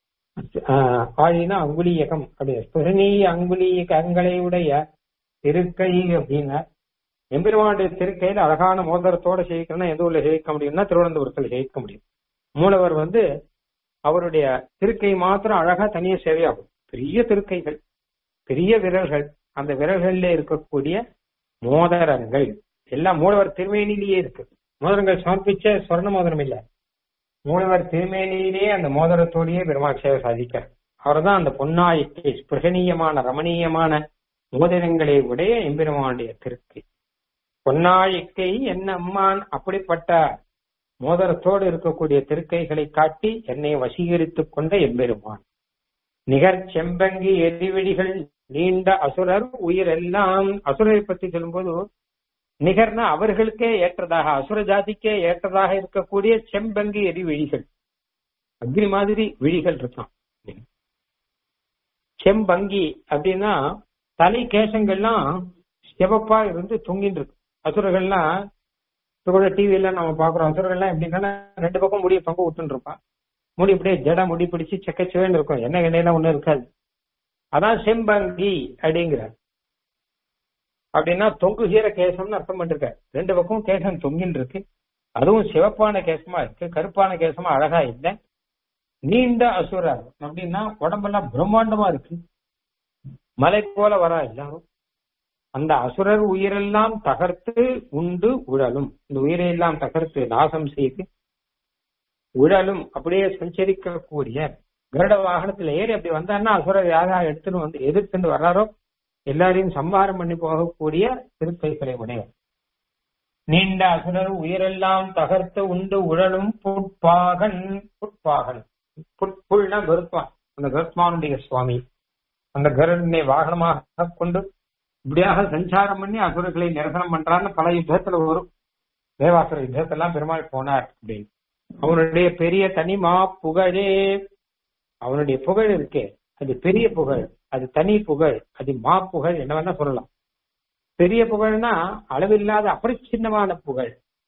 ஆஹ் ஆழினா அங்குலியகம் அப்படி ஸ்புரணீய அங்குலியக அங்களை உடைய திருக்கை அப்படின்னா எம்பெருமானுடைய திருக்கையில அழகான மோதிரத்தோட சேவிக்கணும்னா எந்த ஊர்ல சேவிக்க முடியும்னா திருவனந்தபுரத்துல சேவிக்க முடியும் மூலவர் வந்து அவருடைய திருக்கை மாத்திரம் அழகா தனியா சேவையாகும் பெரிய திருக்கைகள் பெரிய விரல்கள் அந்த விரல்கள்ல இருக்கக்கூடிய மோதிரங்கள் எல்லாம் மூலவர் திருமேனிலேயே இருக்கு மோதிரங்கள் சமர்ப்பிச்ச சொர்ண மோதிரம் இல்ல மூலவர் திருமேனியிலேயே அந்த மோதிரத்தோடையே பெருமாள் சேவை சாதிக்கிறார் அவர்தான் அந்த பொன்னாய்க்கு ஸ்பிருகணீயமான ரமணீயமான மோதிரங்களை உடைய எம்பெருமானுடைய திருக்கை பொன்னாழிக்கை என்ன அம்மான் அப்படிப்பட்ட மோதிரத்தோடு இருக்கக்கூடிய திருக்கைகளை காட்டி என்னை வசீகரித்துக் கொண்ட எம்பெருமான் நிகர் செம்பங்கி எரிவெடிகள் நீண்ட அசுரர் உயிரெல்லாம் அசுரரை பற்றி சொல்லும்போது நிகர்னா அவர்களுக்கே ஏற்றதாக அசுர ஜாதிக்கே ஏற்றதாக இருக்கக்கூடிய செம்பங்கி எரிவிழிகள் அக்னி மாதிரி விழிகள் இருக்கான் செம்பங்கி அப்படின்னா தலை கேசங்கள்லாம் சிவப்பா இருந்து தொங்கின்னு இருக்கு அசுரர்கள்லாம் இப்ப கூட டிவி எல்லாம் நம்ம பாக்குறோம் அசுரர்கள்லாம் எப்படின்னா ரெண்டு பக்கம் முடிய தொங்க விட்டுன்னு இருப்பான் முடி இப்படியே ஜட முடி பிடிச்சு செக்கச்சுவேன்னு இருக்கும் என்ன எண்ணெயெல்லாம் ஒண்ணும் இருக்காது அதான் செம்பங்கி அப்படிங்கிறார் அப்படின்னா தொங்குகிற கேசம்னு அர்த்தம் பண்ணிருக்க ரெண்டு பக்கம் கேசம் தொங்கின்னு இருக்கு அதுவும் சிவப்பான கேசமா இருக்கு கருப்பான கேசமா அழகா இல்லை நீண்ட அசுரர் அப்படின்னா உடம்பெல்லாம் பிரம்மாண்டமா இருக்கு மலை போல வரா எல்லாரும் அந்த அசுரர் உயிரெல்லாம் தகர்த்து உண்டு உழலும் இந்த உயிரையெல்லாம் தகர்த்து நாசம் செய்து உழலும் அப்படியே சஞ்சரிக்கக்கூடிய கருட வாகனத்துல ஏறி அப்படி வந்தாருன்னா அசுரர் யாரா எடுத்துன்னு வந்து எதிர்த்துன்னு வர்றாரோ எல்லாரையும் சம்பாரம் பண்ணி போகக்கூடிய திருக்கைகளை உடையவர் நீண்ட அசுரர் உயிரெல்லாம் தகர்த்து உண்டு உழலும் புட்பாகன் புட்பாகன் புட்புள்னா கருத்மான் அந்த கருத்மானுடைய சுவாமி அந்த கருடனை வாகனமாக கொண்டு இப்படியாக சஞ்சாரம் பண்ணி அசுரர்களை நிரசனம் பண்றான்னு பல யுத்தத்துல வரும் தேவாசுர யுத்தத்தெல்லாம் பெருமாள் போனார் அப்படின்னு அவனுடைய பெரிய தனிமா புகழே அவனுடைய புகழ் இருக்கே அது பெரிய புகழ் அது தனி புகழ் அது மா புகழ் என்ன வேணா சொல்லலாம் பெரிய புகழ்னா அளவில்லாத அபரிச்சின்னமான புகழ்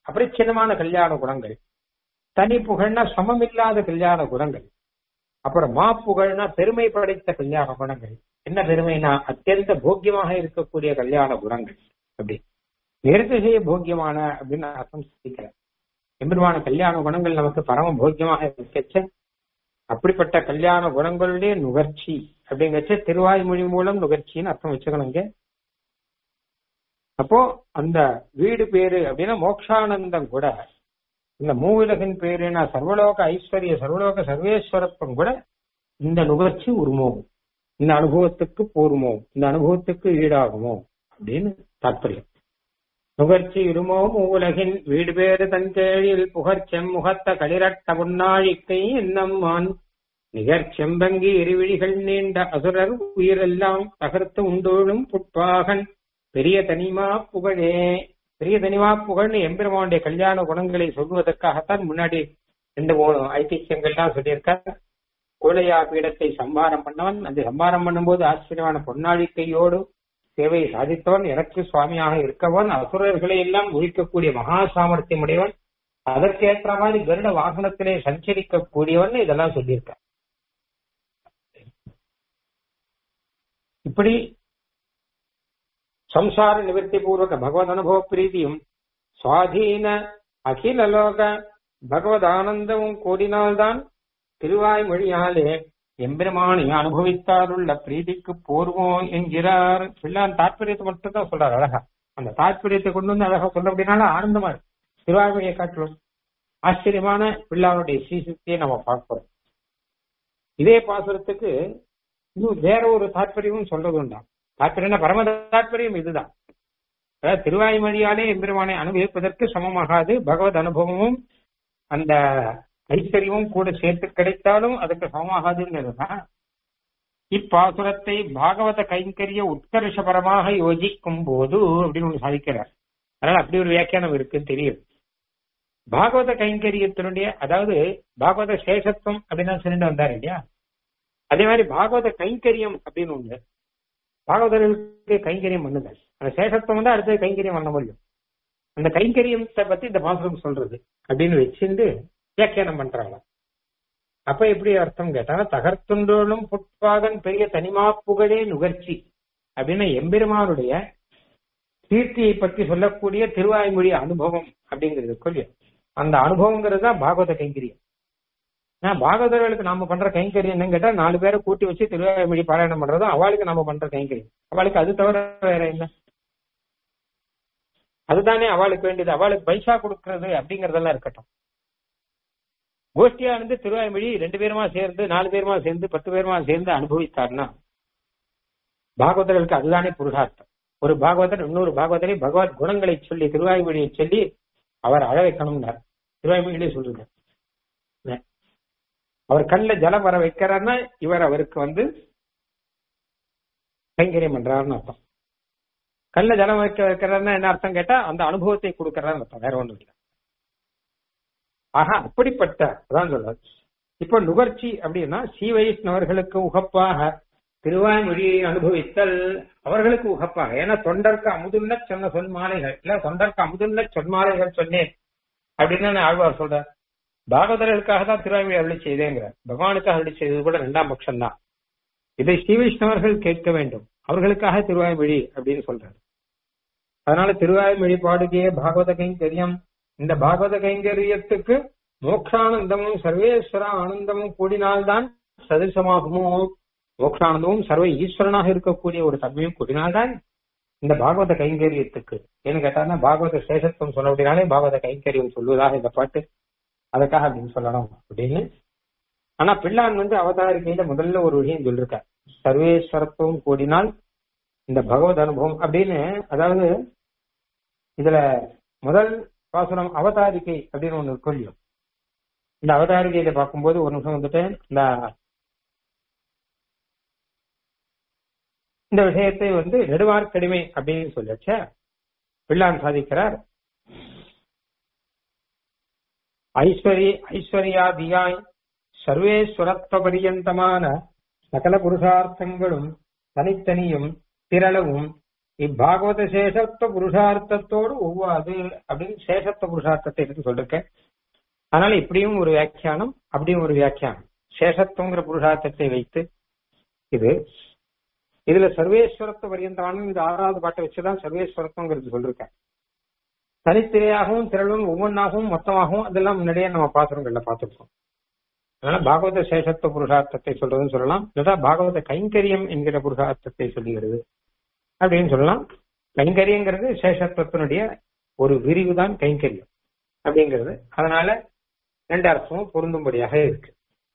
அபரிச்சின்னமான கல்யாண குணங்கள் தனி புகழ்னா சமமில்லாத கல்யாண குணங்கள் அப்புறம் மா புகழ்னா பெருமை படைத்த கல்யாண குணங்கள் என்ன பெருமைனா அத்தியந்த போக்கியமாக இருக்கக்கூடிய கல்யாண குணங்கள் அப்படி நிறுத்திசைய போக்கியமான அப்படின்னு அர்த்தம் சிந்திக்கிற எம்பெருமான கல்யாண குணங்கள் நமக்கு பரம போக்கியமாக இருக்கச்ச அப்படிப்பட்ட கல்யாண குணங்களுடைய நுகர்ச்சி அப்படிங்கச்ச திருவாய்மொழி மூலம் நுகர்ச்சின்னு அர்த்தம் வச்சுக்கணுங்க அப்போ அந்த வீடு பேரு அப்படின்னா மோக்ஷானந்தம் கூட இந்த மூவிலகின் பேருனா சர்வலோக ஐஸ்வர்ய சர்வலோக சர்வேஸ்வரத்துவம் கூட இந்த நுகர்ச்சி உருமோம் இந்த அனுபவத்துக்கு போருமோ இந்த அனுபவத்துக்கு ஈடாகுமோ அப்படின்னு தாற்பயம் நுகர்ச்சி இருமோம் உலகின் வீடு பேறு தஞ்சேழில் புகர்ச்செம் முகத்த களிரட்ட பொன்னாழிக்கை என்னம்மான் நிகர் செம்பங்கி எரிவிழிகள் நீண்ட அசுரர் உயிரெல்லாம் தகர்த்து உண்டோழும் புட்பாகன் பெரிய தனிமா புகழே பெரிய தனிமா புகழ்னு எம்பெருமானுடைய கல்யாண குணங்களை சொல்வதற்காகத்தான் முன்னாடி ரெண்டு மூணு ஐதிஹ்யங்கள்லாம் சொல்லியிருக்கார் கோலையா பீடத்தை சம்பாரம் பண்ணவன் அந்த சம்பாரம் பண்ணும்போது ஆச்சரியமான பொன்னாழிக்கையோடு சேவை சாதித்தவன் எனக்கு சுவாமியாக இருக்கவன் அசுரர்களை எல்லாம் ஒழிக்கக்கூடிய மகா சாமர்த்தியம் உடையவன் அதற்கேற்ற மாதிரி கருட வாகனத்திலே சஞ்சரிக்கக்கூடியவன் இதெல்லாம் சொல்லியிருக்க இப்படி சம்சார நிவர்த்தி பூர்வக பகவத் அனுபவ பிரீதியும் சுவாதீன அகில லோக பகவத் ஆனந்தமும் கூடினால்தான் திருவாய்மொழியாலே எம்பெருமானை அனுபவித்தாருள்ள பிரீதிக்கு போர்வோம் என்கிறார் பிள்ளான் தாற்பயத்தை மட்டும் தான் சொல்றாரு அழகா அந்த தாற்பயத்தை கொண்டு வந்து அழகா சொல்ல அப்படின்னால ஆனந்தமா இருக்கு திருவாய்மொழியை காட்டிலும் ஆச்சரியமான பிள்ளாருடைய சீசத்தையே நம்ம பார்க்கிறோம் இதே பாசுரத்துக்கு இன்னும் வேற ஒரு தாற்பயமும் சொல்றது உண்டாம் தாற்பயம் பரம தாற்பயம் இதுதான் அதாவது திருவாய்மொழியாலே எம்பெருமானை அனுபவிப்பதற்கு சமமாகாது பகவத் அனுபவமும் அந்த ஐஸ்வர்யமும் கூட சேர்த்து கிடைத்தாலும் அதுக்கு சமமாகாதுங்கிறதுதான் இப்பாசுரத்தை பாகவத கைங்கரிய உத்கர்ஷபரமாக யோசிக்கும் போது அப்படின்னு ஒண்ணு சாதிக்கிறார் அதனால அப்படி ஒரு வியாக்கியானம் இருக்குன்னு தெரியுது பாகவத கைங்கரியத்தினுடைய அதாவது பாகவத சேஷத்துவம் அப்படின்னு சொல்லிட்டு வந்தார் இல்லையா அதே மாதிரி பாகவத கைங்கரியம் அப்படின்னு ஒண்ணு பாகவதர்களுக்கு கைங்கரியம் பண்ணுதல் அந்த சேஷத்துவம் வந்து அடுத்தது கைங்கரியம் பண்ண முடியும் அந்த கைங்கரியத்தை பத்தி இந்த பாசுரம் சொல்றது அப்படின்னு வச்சிருந்து வியாக்கியானம் பண்றாங்க அப்ப எப்படி அர்த்தம் கேட்டா தகர்த்துண்டோளும் புட்பாகன் பெரிய தனிமா புகழே நுகர்ச்சி அப்படின்னு எம்பெருமானுடைய கீர்த்தியை பற்றி சொல்லக்கூடிய திருவாய்மொழி அனுபவம் அப்படிங்கிறது கொள்ளியம் அந்த அனுபவங்கிறது தான் பாகவத கைங்கரியம் ஆஹ் பாகவதர்களுக்கு நாம பண்ற கைங்கரியம் என்னன்னு கேட்டா நாலு பேரை கூட்டி வச்சு திருவாய்மொழி பாராயணம் பண்றதும் அவளுக்கு நாம பண்ற கைங்கரியம் அவளுக்கு அது தவிர வேற என்ன அதுதானே அவளுக்கு வேண்டியது அவளுக்கு பைசா கொடுக்கறது அப்படிங்கறதெல்லாம் இருக்கட்டும் கோஷ்டியா இருந்து திருவாய்மொழி ரெண்டு பேருமா சேர்ந்து நாலு பேருமா சேர்ந்து பத்து பேருமா சேர்ந்து அனுபவித்தார்னா பாகவதர்களுக்கு அதுதானே புருஷார்த்தம் ஒரு பாகவதர் இன்னொரு பாகவதரை பகவத் குணங்களை சொல்லி திருவாய்மொழியை சொல்லி அவர் அழ வைக்கணும்னார் திருவாய்மொழியிலே சொல்லுங்க அவர் கண்ணில் ஜலம் வர வைக்கிறார்னா இவர் அவருக்கு வந்து கைங்கரியம் பண்றாருன்னு அர்த்தம் கண்ணில் ஜலம் வைக்க வைக்கிறாருன்னா என்ன அர்த்தம் கேட்டா அந்த அனுபவத்தை கொடுக்கறாருன்னு அர்த்தம் வேற ஒன்றும் இல்லை ஆக அப்படிப்பட்ட அதான் சொல்றாரு இப்ப நுகர்ச்சி அப்படின்னா ஸ்ரீ வைஷ்ணவர்களுக்கு உகப்பாக திருவாய்மொழியை அனுபவித்தல் அவர்களுக்கு உகப்பாக ஏன்னா தொண்டருக்கு அமுதுள்ள சொன்ன சொன்மாலைகள் இல்ல தொண்டருக்கு அமுதுள்ள சொன்மாலைகள் சொன்னேன் அப்படின்னு ஆழ்வார் சொல்றார் பாகவதர்களுக்காக தான் திருவாய்மொழி அருளி செய்தேங்கிறார் பகவானுக்காக அருளி செய்தது கூட ரெண்டாம் பட்சம் தான் இதை ஸ்ரீ வைஷ்ணவர்கள் கேட்க வேண்டும் அவர்களுக்காக திருவாய்மொழி அப்படின்னு சொல்றாரு அதனால திருவாய்மொழி பாடுகையே பாகவத கைங்கரியம் இந்த பாகவத கைங்கரியத்துக்கு மோக்ஷானந்தமும் சர்வேஸ்வர ஆனந்தமும் கூடினால்தான் சதிசமாகுமோ மோக்ஷானந்தமும் சர்வ ஈஸ்வரனாக இருக்கக்கூடிய ஒரு தன்மையும் கூடினால்தான் இந்த பாகவத கைங்கரியத்துக்கு ஏன்னு கேட்டாங்கன்னா பாகவத சேஷத்துவம் சொல்ல அப்படின்னாலே பாகவத கைங்கரியம் சொல்வதாக இந்த பாட்டு அதுக்காக அப்படின்னு சொல்லணும் அப்படின்னு ஆனா பிள்ளான் வந்து அவதாரிக்கையில முதல்ல ஒரு விஷயம் சொல்லிருக்கார் சர்வேஸ்வரத்துவம் கூடினால் இந்த பகவத் அனுபவம் அப்படின்னு அதாவது இதுல முதல் பாசுரம் அவதாரிக்கை அப்படின்னு ஒண்ணு இருக்கும் இல்லையோ இந்த அவதாரிகையில பார்க்கும்போது ஒரு நிமிஷம் வந்துட்டு இந்த இந்த விஷயத்தை வந்து நெடுவார்க்கடிமை அப்படின்னு சொல்லச்ச பிள்ளான் சாதிக்கிறார் ஐஸ்வரி ஐஸ்வர்யாதியாய் சர்வேஸ்வரத்வ பரியந்தமான சகல புருஷார்த்தங்களும் தனித்தனியும் திரளவும் இப்பாகவத சேஷத்துவ புருஷார்த்தத்தோடு ஒவ்வாது அப்படின்னு சேஷத்துவ புருஷார்த்தத்தை எடுத்து சொல்லிருக்கேன் அதனால இப்படியும் ஒரு வியாக்கியானம் அப்படியும் ஒரு வியாக்கியானம் சேஷத்துவங்கிற புருஷார்த்தத்தை வைத்து இது இதுல சர்வேஸ்வரத்துவ பரியந்தமான இந்த ஆறாவது பாட்டை வச்சுதான் சர்வேஸ்வரத்துவங்கிறது சொல்லிருக்கேன் தனித்திரையாகவும் திரளும் ஒவ்வொன்றாகவும் மொத்தமாகவும் அதெல்லாம் முன்னாடியே நம்ம பாத்திரங்கள்ல பார்த்திருக்கோம் அதனால பாகவத சேஷத்துவ புருஷார்த்தத்தை சொல்றதுன்னு சொல்லலாம் இல்லதா பாகவத கைங்கரியம் என்கிற புருஷார்த்தத்தை சொல்லுகிறது அப்படின்னு சொல்லலாம் கைங்கரியங்கிறது சேஷத்துவத்தினுடைய ஒரு விரிவு தான் கைங்கரியம் அப்படிங்கிறது அதனால ரெண்டு அர்த்தமும் பொருந்தும்படியாக இருக்கு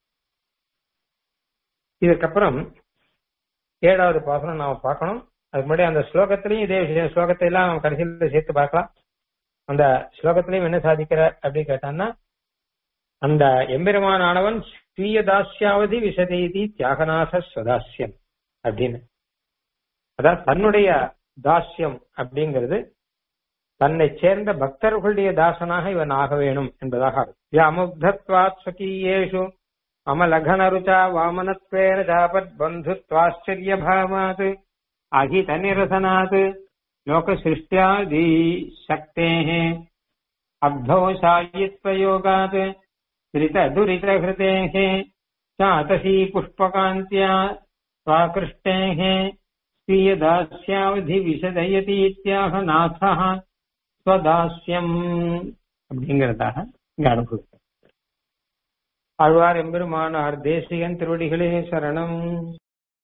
இதுக்கப்புறம் ஏழாவது பாசனம் நாம பார்க்கணும் அதுக்கு முன்னாடி அந்த ஸ்லோகத்திலையும் இதே விஷயம் ஸ்லோகத்தை எல்லாம் கடைசியில் சேர்த்து பார்க்கலாம் அந்த ஸ்லோகத்திலையும் என்ன சாதிக்கிற அப்படின்னு கேட்டான்னா அந்த எம்பெருமானானவன் ஸ்வீய தாஸ்யாவதி விசதேதி தியாகநாச ஸ்வதாஸ்யம் அப்படின்னு அதாவது தன்னுடைய தாஸ்யம் அப்படிங்கிறது தன்னை சேர்ந்த பக்தர்களுடைய தாசனாக இவன் ஆக வேணும் என்பதாக வியாமுக்தத்வாத் ஸ்வகீயேஷு அமலகனருச்சா வாமனத்வேன ஜாபத் பந்துத்வாச்சரிய பாவாத் அகித நிரசனாத் லோக சிருஷ்டியாதி சக்தேः அப்தோஷாயித்வயோகாத் त्रित दुरितहृतेः चातसी पुष्पकान्त्या स्वाकृष्टेः ஸ்வீயதாஸ்யாவதிவிசதயதீத்யாக நாதா ஸ்வதாஸ்யம் அப்படிங்கிறதாக இங்க அனுபவித்தார் ஆழ்வார் எம்பெருமானார் தேசிகன் திருவடிகளே சரணம்